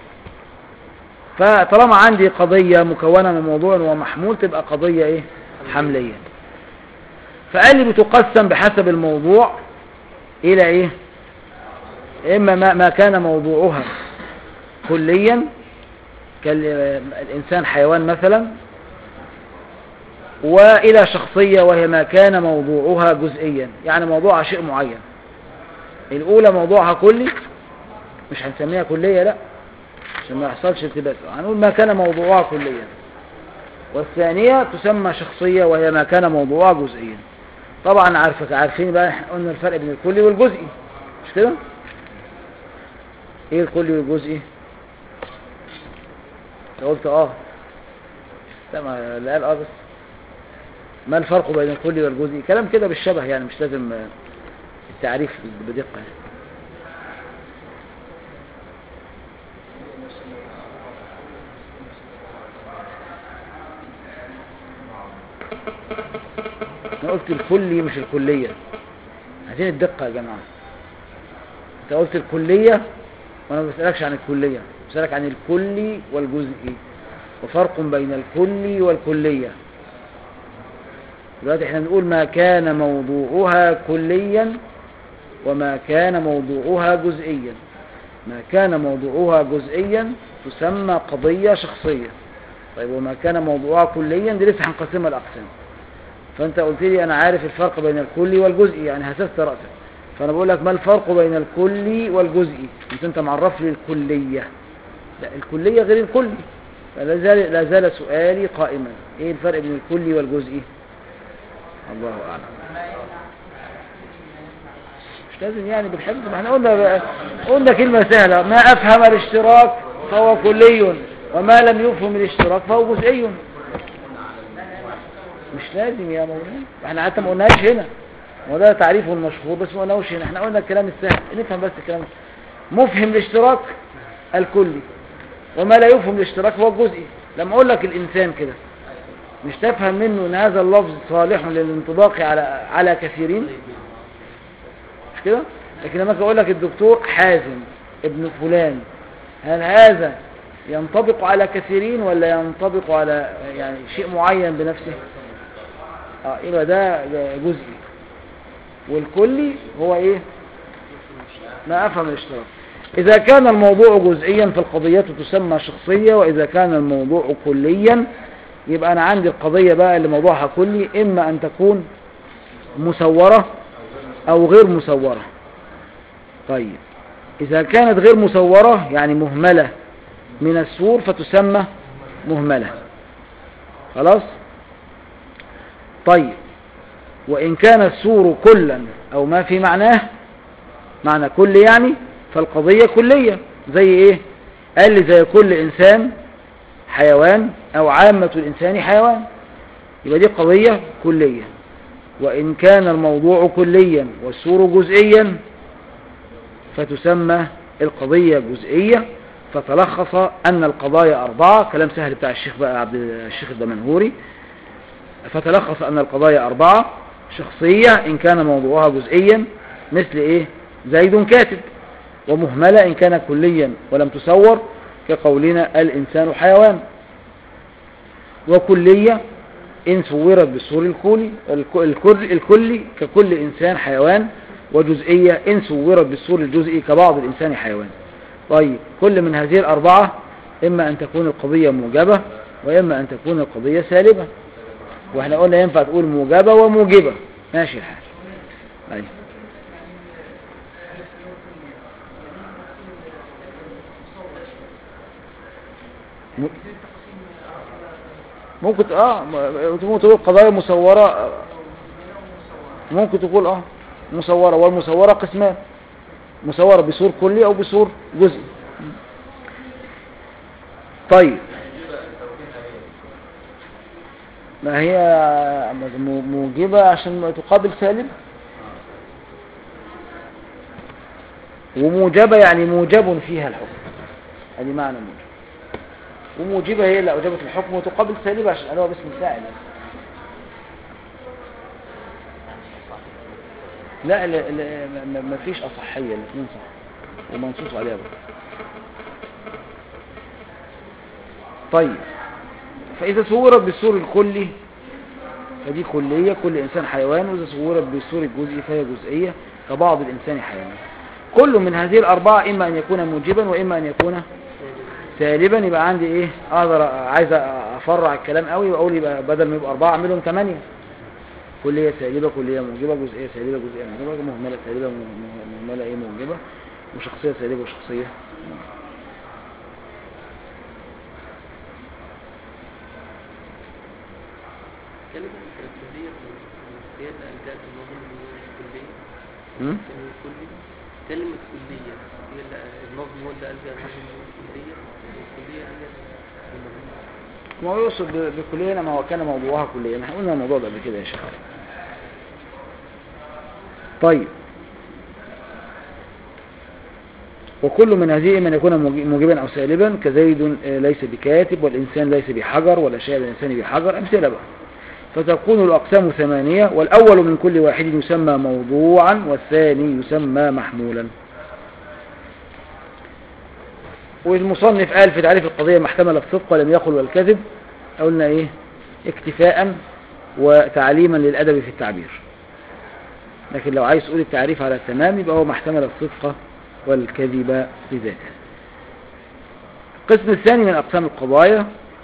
فطالما عندي قضية مكونة من موضوع ومحمول تبقى قضية ايه حملية فقال لي بتقسم بحسب الموضوع الى ايه اما ما, ما كان موضوعها كليا كالإنسان حيوان مثلا وإلى شخصية وهي ما كان موضوعها جزئيا يعني موضوعها شيء معين الأولى موضوعها كلي مش هنسميها كلية لا عشان ما يحصلش التباس هنقول ما كان موضوعها كليا والثانية تسمى شخصية وهي ما كان موضوعها جزئيا طبعا عارفك عارفين بقى إحنا قلنا الفرق بين الكلي والجزئي مش كده ايه الكلي والجزئي أنت قلت اه لا ما اللي قال اه بس ما الفرق بين الكلي والجزئي كلام كده بالشبه يعني مش لازم آه، التعريف بدقة يعني. انا قلت الكلي مش الكلية عايزين الدقة يا جماعة انت قلت الكلية وانا ما بسألكش عن الكلية بسألك عن الكلي والجزئي وفرق بين الكلي والكلية دلوقتي احنا بنقول ما كان موضوعها كليا وما كان موضوعها جزئيا ما كان موضوعها جزئيا تسمى قضية شخصية طيب وما كان موضوعها كليا دي لسه هنقسمها الأقسام فأنت قلت لي أنا عارف الفرق بين الكلي والجزئي يعني هسست رأسك فأنا بقول لك ما الفرق بين الكلي والجزئي أنت أنت معرف لي الكلية لا الكلية غير الكلي فلا زال, لا زال سؤالي قائما إيه الفرق بين الكلي والجزئي الله أعلم مش لازم يعني بالحفظ ما احنا قلنا بقى قلنا كلمة سهلة ما أفهم الاشتراك فهو كلي وما لم يفهم الاشتراك فهو جزئي مش لازم يا مولانا احنا حتى ما قلناش هنا وده تعريفه المشهور بس ما قلناهوش هنا احنا قلنا الكلام السهل نفهم بس الكلام مفهم الاشتراك الكلي وما لا يفهم الاشتراك هو الجزئي لما اقول لك الانسان كده مش تفهم منه ان هذا اللفظ صالح للانطباق على على كثيرين مش كده لكن لما أجي اقول لك الدكتور حازم ابن فلان هل هذا ينطبق على كثيرين ولا ينطبق على يعني شيء معين بنفسه اه يبقى ده ده جزئي والكلي هو ايه ما افهم الاشتراك اذا كان الموضوع جزئيا فالقضية تسمى شخصية واذا كان الموضوع كليا يبقى انا عندي القضية بقى اللي موضوعها كلي اما ان تكون مسورة او غير مسورة طيب اذا كانت غير مسورة يعني مهملة من السور فتسمى مهملة خلاص طيب وإن كان السور كلا أو ما في معناه معنى كل يعني فالقضية كلية زي إيه قال لي زي كل إنسان حيوان أو عامة الإنسان حيوان يبقى دي قضية كلية وإن كان الموضوع كليا والسور جزئيا فتسمى القضية جزئية فتلخص أن القضايا أربعة كلام سهل بتاع الشيخ بقى عبد الشيخ الدمنهوري فتلخص أن القضايا أربعة شخصية إن كان موضوعها جزئيا مثل إيه زيد كاتب ومهملة إن كان كليا ولم تصور كقولنا الإنسان حيوان وكلية إن صورت بالصور الكلي الكل الكلي ككل إنسان حيوان وجزئية إن صورت بالصور الجزئي كبعض الإنسان حيوان طيب كل من هذه الأربعة إما أن تكون القضية موجبة وإما أن تكون القضية سالبة واحنا قلنا ينفع تقول موجبة وموجبة ماشي الحال أيوة. م- ممكن ت- اه م- ممكن تقول قضايا مصورة آه، ممكن تقول اه مصورة والمصورة قسمان مصورة بصور كلي او بصور جزئي طيب ما هي م- موجبة عشان تقابل سالب وموجبة يعني موجب فيها الحكم ادي معنى موجب وموجبة هي اللي أوجبت الحكم وتقابل سالبة عشان قالوها باسم الفاعل لا لا, لا ما- ما فيش أصحية الاثنين صح ومنصوص عليها برضه طيب فإذا صورت بالسور الكلي فدي كلية كل إنسان حيوان وإذا صورت بالسور الجزئي فهي جزئية كبعض الإنسان حيوان كل من هذه الأربعة إما أن يكون موجبا وإما أن يكون سالبا يبقى عندي إيه أقدر عايز أفرع الكلام قوي وأقول يبقى بدل ما يبقى أربعة أعملهم ثمانية كلية سالبة كلية موجبة جزئية سالبة جزئية موجبة مهملة سالبة مه- مهملة إيه موجبة وشخصية سالبة وشخصية كلمة الكلية هي اللي ألجأت النظم الكلية م? كلمة كلية كلمة كلية هي اللي النظم هو اللي ألجأ النظم الكلية الكلية هي النظم ما هو يقصد ب- بكلية ما هو كان موضوعها كلية احنا قلنا الموضوع ده قبل كده يا شيخ علي. طيب وكل من هذه من يكون موج- موجبا أو سالبا كزيد آه، ليس بكاتب والإنسان ليس بحجر ولا شيء الإنسان بحجر أمثلة بقى فتكون الأقسام ثمانية والأول من كل واحد يسمى موضوعا والثاني يسمى محمولا والمصنف قال في تعريف القضية ما احتمل الصدق ولم يقل والكذب قلنا ايه اكتفاء وتعليما للأدب في التعبير لكن لو عايز تقول التعريف على التمام يبقى هو ما احتمل الصدق والكذب بذاته القسم الثاني من أقسام القضايا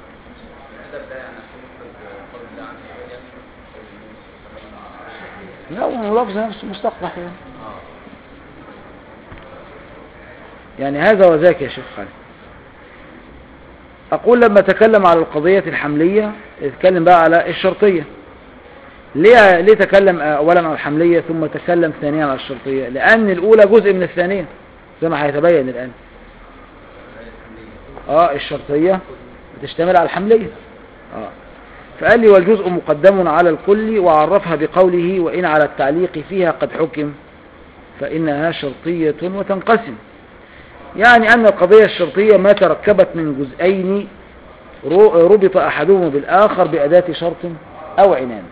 لا هو اللفظ نفسه مستقبح يعني يعني هذا وذاك يا شيخ خالد أقول لما تكلم على القضية الحملية اتكلم بقى على الشرطية ليه ليه تكلم أولا على الحملية ثم تكلم ثانيا على الشرطية لأن الأولى جزء من الثانية زي ما هيتبين الآن اه الشرطية بتشتمل على الحملية اه فقال لي والجزء مقدم على الكل وعرفها بقوله وإن على التعليق فيها قد حكم فإنها شرطية وتنقسم يعني أن القضية الشرطية ما تركبت من جزئين رو- ربط أحدهما بالآخر بأداة شرط أو عناد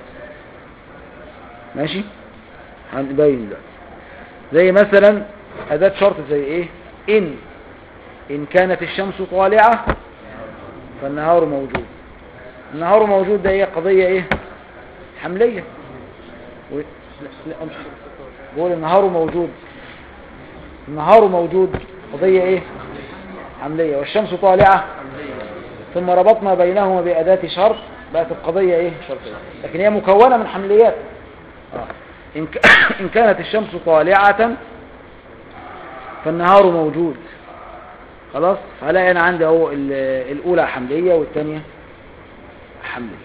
ماشي هنبين دلوقتي زي مثلا أداة شرط زي إيه إن إن كانت الشمس طالعة فالنهار موجود النهار موجود ده هي قضية إيه حملية و... لا لا أمشي بقول النهار موجود النهار موجود قضية إيه حملية والشمس طالعة ثم ربطنا بينهما بأداة شرط بقت القضية إيه شرطية لكن هي مكونة من حمليات آه. إن, ك... إن كانت الشمس طالعة فالنهار موجود خلاص فهلاقي أنا عندي أهو ال- الأولى حملية والثانية حملية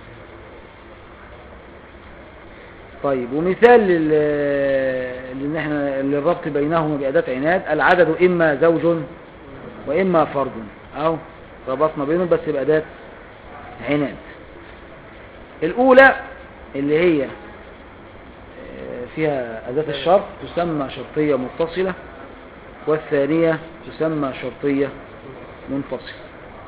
طيب ومثال لل... لان احنا للربط بينهما بأداة عناد العدد إما زوج وإما فرد أو ربطنا بينهم بس بأداة عناد الأولى اللي هي آه، فيها أداة الشرط تسمى شرطية متصلة والثانية تسمى شرطية منفصلة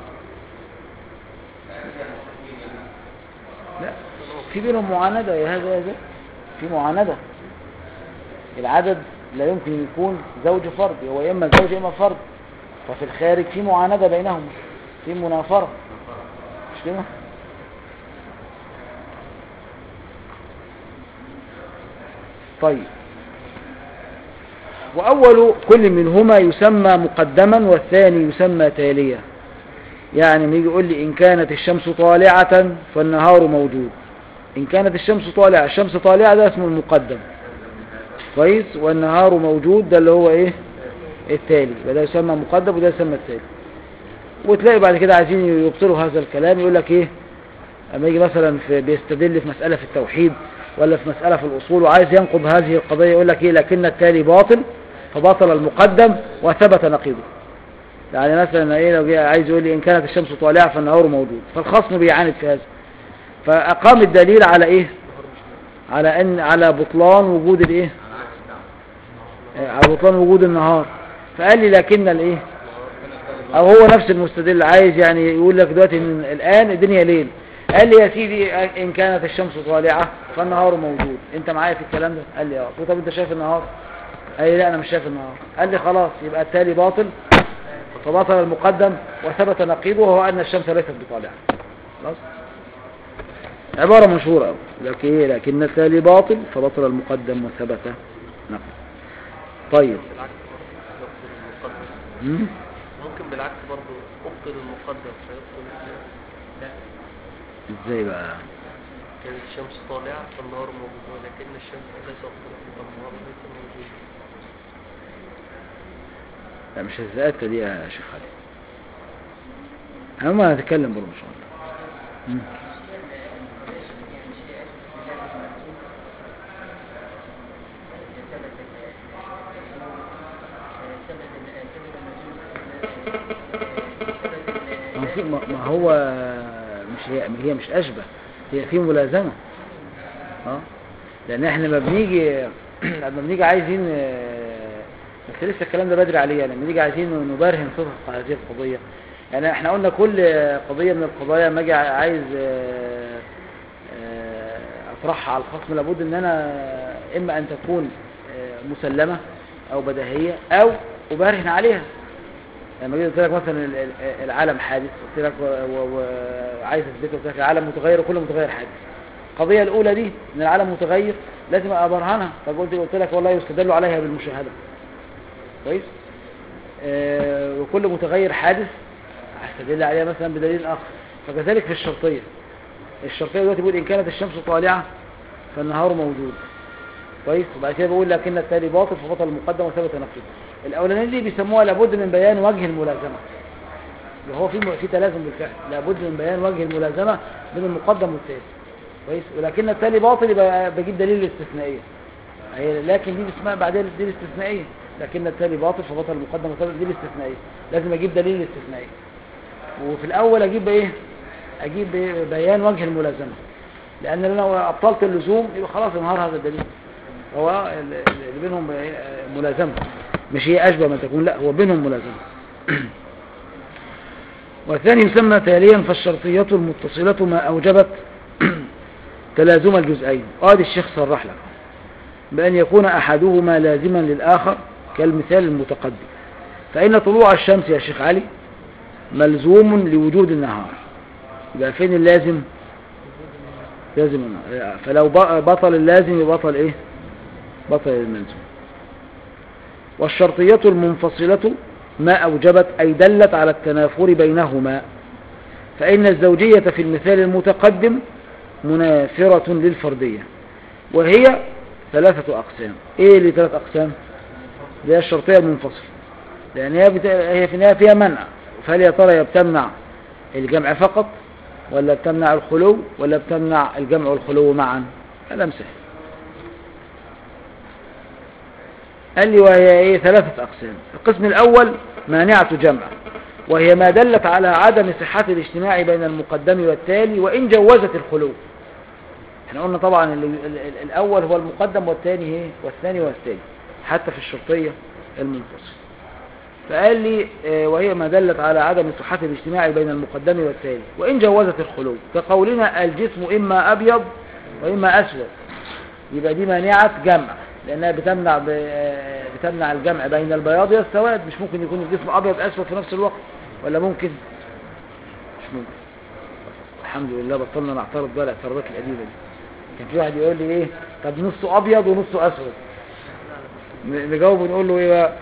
لا في بينهم معاندة يا هذا يا ذا في معاندة العدد لا يمكن يكون زوج فرد هو يا إما زوج يا إما فرد ففي الخارج في معاندة بينهما في منافرة مش كده طيب وأول كل منهما يسمى مقدما والثاني يسمى تاليا يعني لما يجي يقول لي إن كانت الشمس طالعة فالنهار موجود إن كانت الشمس طالعة الشمس طالعة ده اسمه المقدم كويس والنهار موجود ده اللي هو إيه التالي يبقى ده يسمى مقدم وده يسمى التالي وتلاقي بعد كده عايزين يبطلوا هذا الكلام يقول لك إيه اما يجي مثلا في بيستدل في مسألة في التوحيد ولا في مسألة في الأصول وعايز ينقض هذه القضية يقول لك إيه لكن التالي باطل فبطل المقدم وثبت نقيضه يعني مثلا ايه لو جه عايز يقول لي ان كانت الشمس طالعه فالنهار موجود فالخصم بيعاند في هذا فاقام الدليل على ايه على ان على بطلان وجود الايه آه، على بطلان وجود النهار فقال لي لكن الايه او هو نفس المستدل عايز يعني يقول لك دلوقتي ان الان الدنيا ليل قال لي يا سيدي ان كانت الشمس طالعه فالنهار موجود انت معايا في الكلام ده قال لي اه قلت له طب انت شايف النهار قال لي لا انا مش شايف النهار قال لي خلاص يبقى التالي باطل فبطل المقدم وثبت نقيضه وهو ان الشمس ليست بطالعه خلاص عبارة مشهورة أوي. لكن إيه؟ لكن التالي باطل فبطل المقدم وثبت نقيض طيب بالعكس برضه يبطل المقدم مم؟ ممكن بالعكس برضه ابطل المقدم فيبطل الثاني. لا ازاي بقى كانت الشمس طالعة فالنهار موجود ولكن الشمس ليست طالعة فالنهار ليس موجود لا مش الزقاتة دي يا شيخ خالد انا ما هنتكلم برضه ان شاء الله مم. ما في- ما ما هو مش هي هي مش اشبه هي في ملازمه اه لان احنا لما بنيجي لما بنيجي عايزين آه، بس لسه الكلام ده بدري عليه لما بنيجي عايزين نبرهن صدق هذه القضيه يعني احنا قلنا كل قضيه من القضايا لما اجي عايز آه، آه، اطرحها على الخصم لابد ان انا اما ان تكون آه، مسلمه او بديهيه او ابرهن عليها لما جيت قلت لك مثلا ال- ال- العالم حادث قلت لك و- و- وعايز اثبت قلت لك العالم متغير وكل متغير حادث القضيه الاولى دي ان العالم متغير لازم ابرهنها فقلت قلت لك والله يستدل عليها بالمشاهده كويس آه وكل متغير حادث هستدل عليها مثلا بدليل اخر فكذلك في الشرطيه الشرطيه دلوقتي بيقول ان كانت الشمس طالعه فالنهار موجود كويس وبعد كده بقول لكن التالي باطل فبطل المقدم وثبت نقيض الاولانيه دي بيسموها لابد من بيان وجه الملازمه وهو في في تلازم بالفعل لابد من بيان وجه الملازمه بين المقدم والتالي كويس ولكن التالي باطل يبقى بجيب دليل الاستثنائيه هي لكن دي اسمها بعدين دي الاستثنائيه لكن التالي باطل فبطل المقدم وثبت دي الاستثنائيه لازم اجيب دليل الاستثنائيه وفي الاول اجيب ايه اجيب إيه؟ بيان وجه الملازمه لان لو ابطلت اللزوم يبقى خلاص انهار هذا الدليل هو ال- ال- اللي بينهم إيه؟ ملازمه مش هي أشبه ما تكون لا هو بينهم ملازمة والثاني يسمى تاليا فالشرطية المتصلة ما أوجبت تلازم الجزئين قال الشيخ صرح لك بأن يكون أحدهما لازما للآخر كالمثال المتقدم فإن طلوع الشمس يا شيخ علي ملزوم لوجود النهار يبقى فين اللازم لازم النهار فلو ب- بطل اللازم يبطل ايه بطل الملزوم والشرطية المنفصلة ما أوجبت أي دلت على التنافر بينهما فإن الزوجية في المثال المتقدم منافرة للفردية وهي ثلاثة أقسام إيه اللي ثلاث أقسام اللي هي الشرطية المنفصلة لأن هي, بت... هي في النهاية فيها منع فهل يا ترى هي بتمنع الجمع فقط ولا بتمنع الخلو ولا بتمنع الجمع والخلو معا هذا مسح قال لي وهي ايه ثلاثة أقسام القسم الأول مانعة جمع وهي ما دلت على عدم صحة الاجتماع بين المقدم والتالي وإن جوزت الخلو احنا قلنا طبعا ال- ال- ال- الأول هو المقدم والثاني ايه والثاني والثاني حتى في الشرطية المنفصلة فقال لي آه، وهي ما دلت على عدم صحة الاجتماع بين المقدم والتالي وإن جوزت الخلو كقولنا الجسم إما أبيض وإما أسود يبقى دي مانعة جمع لأنها بتمنع ب... آه، بتمنع الجمع بين البياض والسواد مش ممكن يكون الجسم أبيض أسود في نفس الوقت ولا ممكن مش ممكن الحمد لله بطلنا نعترض بقى الاعتراضات القديمة دي كان في واحد يقول لي ايه طب نصه أبيض ونصه أسود ن- نجاوب ونقول له ايه بقى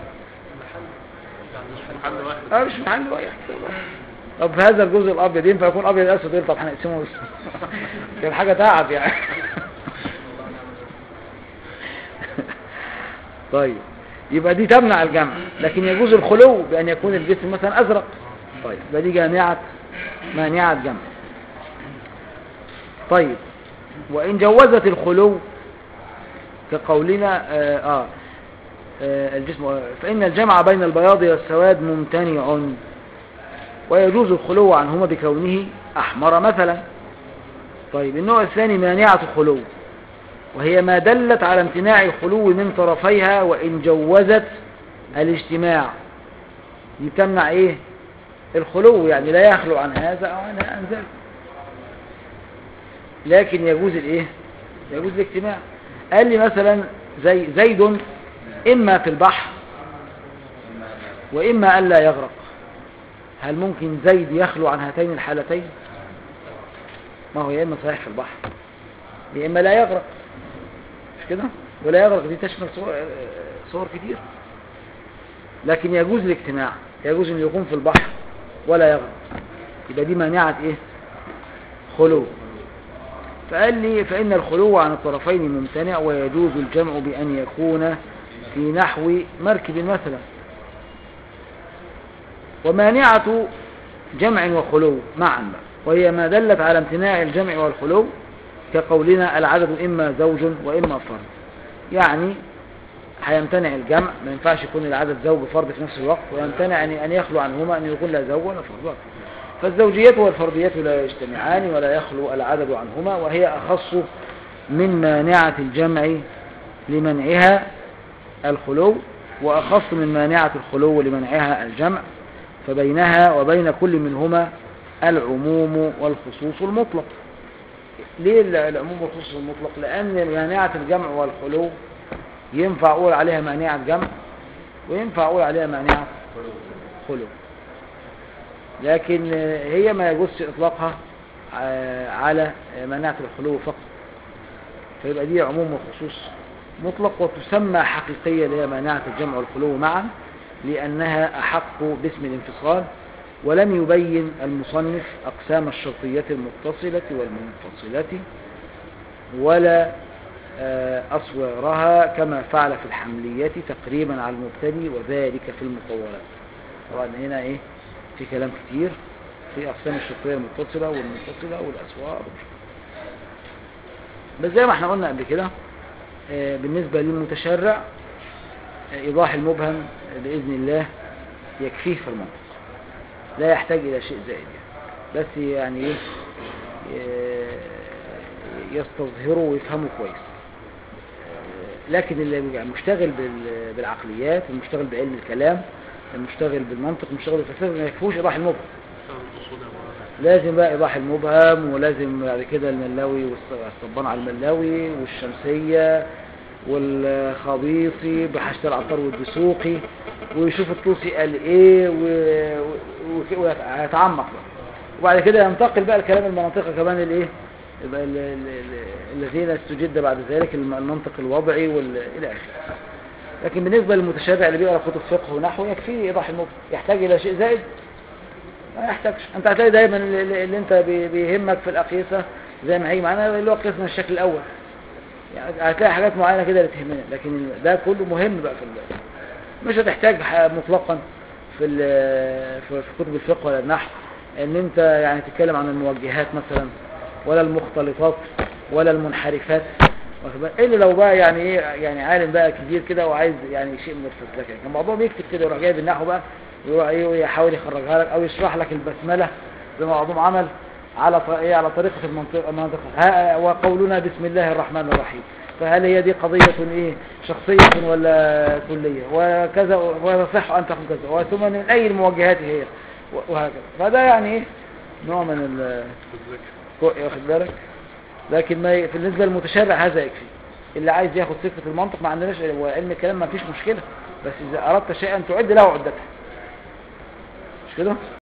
محل واحد اه مش محل واحد طب في هذا الجزء الابيض ينفع يكون ابيض اسود يقول طب هنقسمه بس كان حاجه تعب يعني طيب يبقى دي تمنع الجمع لكن يجوز الخلو بان يكون الجسم مثلا ازرق طيب يبقى دي جامعه مانعه جمع طيب وان جوزت الخلو كقولنا آه, آه آه، الجسم فإن الجمع بين البياض والسواد ممتنع ويجوز الخلو عنهما بكونه أحمر مثلا طيب النوع الثاني مانعة خلو وهي ما دلت على امتناع الخلو من طرفيها وإن جوزت الاجتماع دي تمنع ايه الخلو يعني لا يخلو عن هذا أو عن عن ذاك لكن يجوز الايه يجوز الاجتماع قال لي مثلا زي زيد إما في البحر وإما ألا يغرق هل ممكن زيد يخلو عن هاتين الحالتين ما هو يا إما صحيح في البحر يا إما لا يغرق مش كده ولا يغرق دي تشمل صور, صور كتير لكن يجوز الاجتماع يجوز أن يكون في البحر ولا يغرق يبقى دي مانعة إيه خلو فقال لي فإن الخلو عن الطرفين ممتنع ويجوز الجمع بأن يكون في نحو مركب مثلا ومانعة جمع وخلو معا بقى. وهي ما دلت على امتناع الجمع والخلو كقولنا العدد إما زوج وإما فرد يعني هيمتنع الجمع ما ينفعش يكون العدد زوج وفرد في نفس الوقت ويمتنع أن أن يخلو عنهما أن يكون لا زوج ولا فرد فالزوجية والفردية لا يجتمعان ولا يخلو العدد عنهما وهي أخص من مانعة الجمع لمنعها الخلو وأخص من مانعة الخلو لمنعها الجمع فبينها وبين كل منهما العموم والخصوص المطلق ليه العموم والخصوص المطلق لأن مانعة الجمع والخلو ينفع أقول عليها مانعة جمع وينفع أقول عليها مانعة خلو لكن هي ما يجوز إطلاقها على مانعة الخلو فقط فيبقى دي عموم وخصوص مطلق وتسمى حقيقية اللي هي مانعة الجمع والخلو معا لأنها أحق باسم الانفصال ولم يبين المصنف أقسام الشرطية المتصلة والمنفصلة ولا أصورها كما فعل في الحملية تقريبا على المبتدي وذلك في المطولات طبعا هنا إيه في كلام كتير في أقسام الشرطية المتصلة والمنفصلة والأسوار بس زي ما احنا قلنا قبل كده بالنسبة للمتشرع إيضاح المبهم بإذن الله يكفيه في المنطق لا يحتاج إلى شيء زائد يعني. بس يعني يستظهره ويفهمه كويس لكن اللي بيبقى مشتغل بال- بالعقليات المشتغل بعلم الكلام المشتغل بالمنطق المشتغل بالفلسفه ما يكفوش ايضاح المبهم بسبب الأصول المراد لازم بقى ايضاح المبهم ولازم بعد كده الملاوي والصبان على الملاوي والشمسيه والخبيصي بحشد العطار والدسوقي ويشوف الطوسي قال ايه و- و- ويتعمق بقى وبعد كده ينتقل بقى الكلام المناطقي كمان الايه يبقى ال- ال- ال- الذين استجد بعد ذلك الم- المنطق الوضعي وال- الى اخره لكن بالنسبه للمتشابع اللي بيقرا كتب فقه ونحو يكفيه ايضاح المبهم يحتاج الى شيء زائد ما يحتاجش انت هتلاقي دايما اللي, اللي انت بي- بيهمك في الاقيسه زي ما هيجي معانا اللي هو قسم الشكل الاول يعني هتلاقي حاجات معينه كده اللي تهمنا لكن ده كله مهم بقى في ال- مش هتحتاج ح- مطلقا في ال- في في كتب الفقه ولا النحو ان انت يعني تتكلم عن الموجهات مثلا ولا المختلطات ولا المنحرفات واخد بالك؟ الا لو بقى يعني ايه يعني عالم بقى كبير كده وعايز يعني شيء من الفلسفه كان بعضهم يكتب كده يروح جايب النحو بقى ويروح ايه يحاول يخرجها لك او يشرح لك البسمله زي ما بعضهم عمل على ط- ايه على طريقه المنطق المنطق ها وقولنا بسم الله الرحمن الرحيم فهل هي دي قضية ايه شخصية ولا كلية وكذا ويصح ان تكون كذا وثم من اي الموجهات هي وهكذا فده يعني ايه نوع من ال كو- واخد بالك لكن ما ي- بالنسبة للمتشابه هذا يكفي اللي عايز ياخد سكة المنطق ما عندناش وعلم الكلام ما فيش مشكلة بس اذا اردت شيئا تعد له عدته مش كده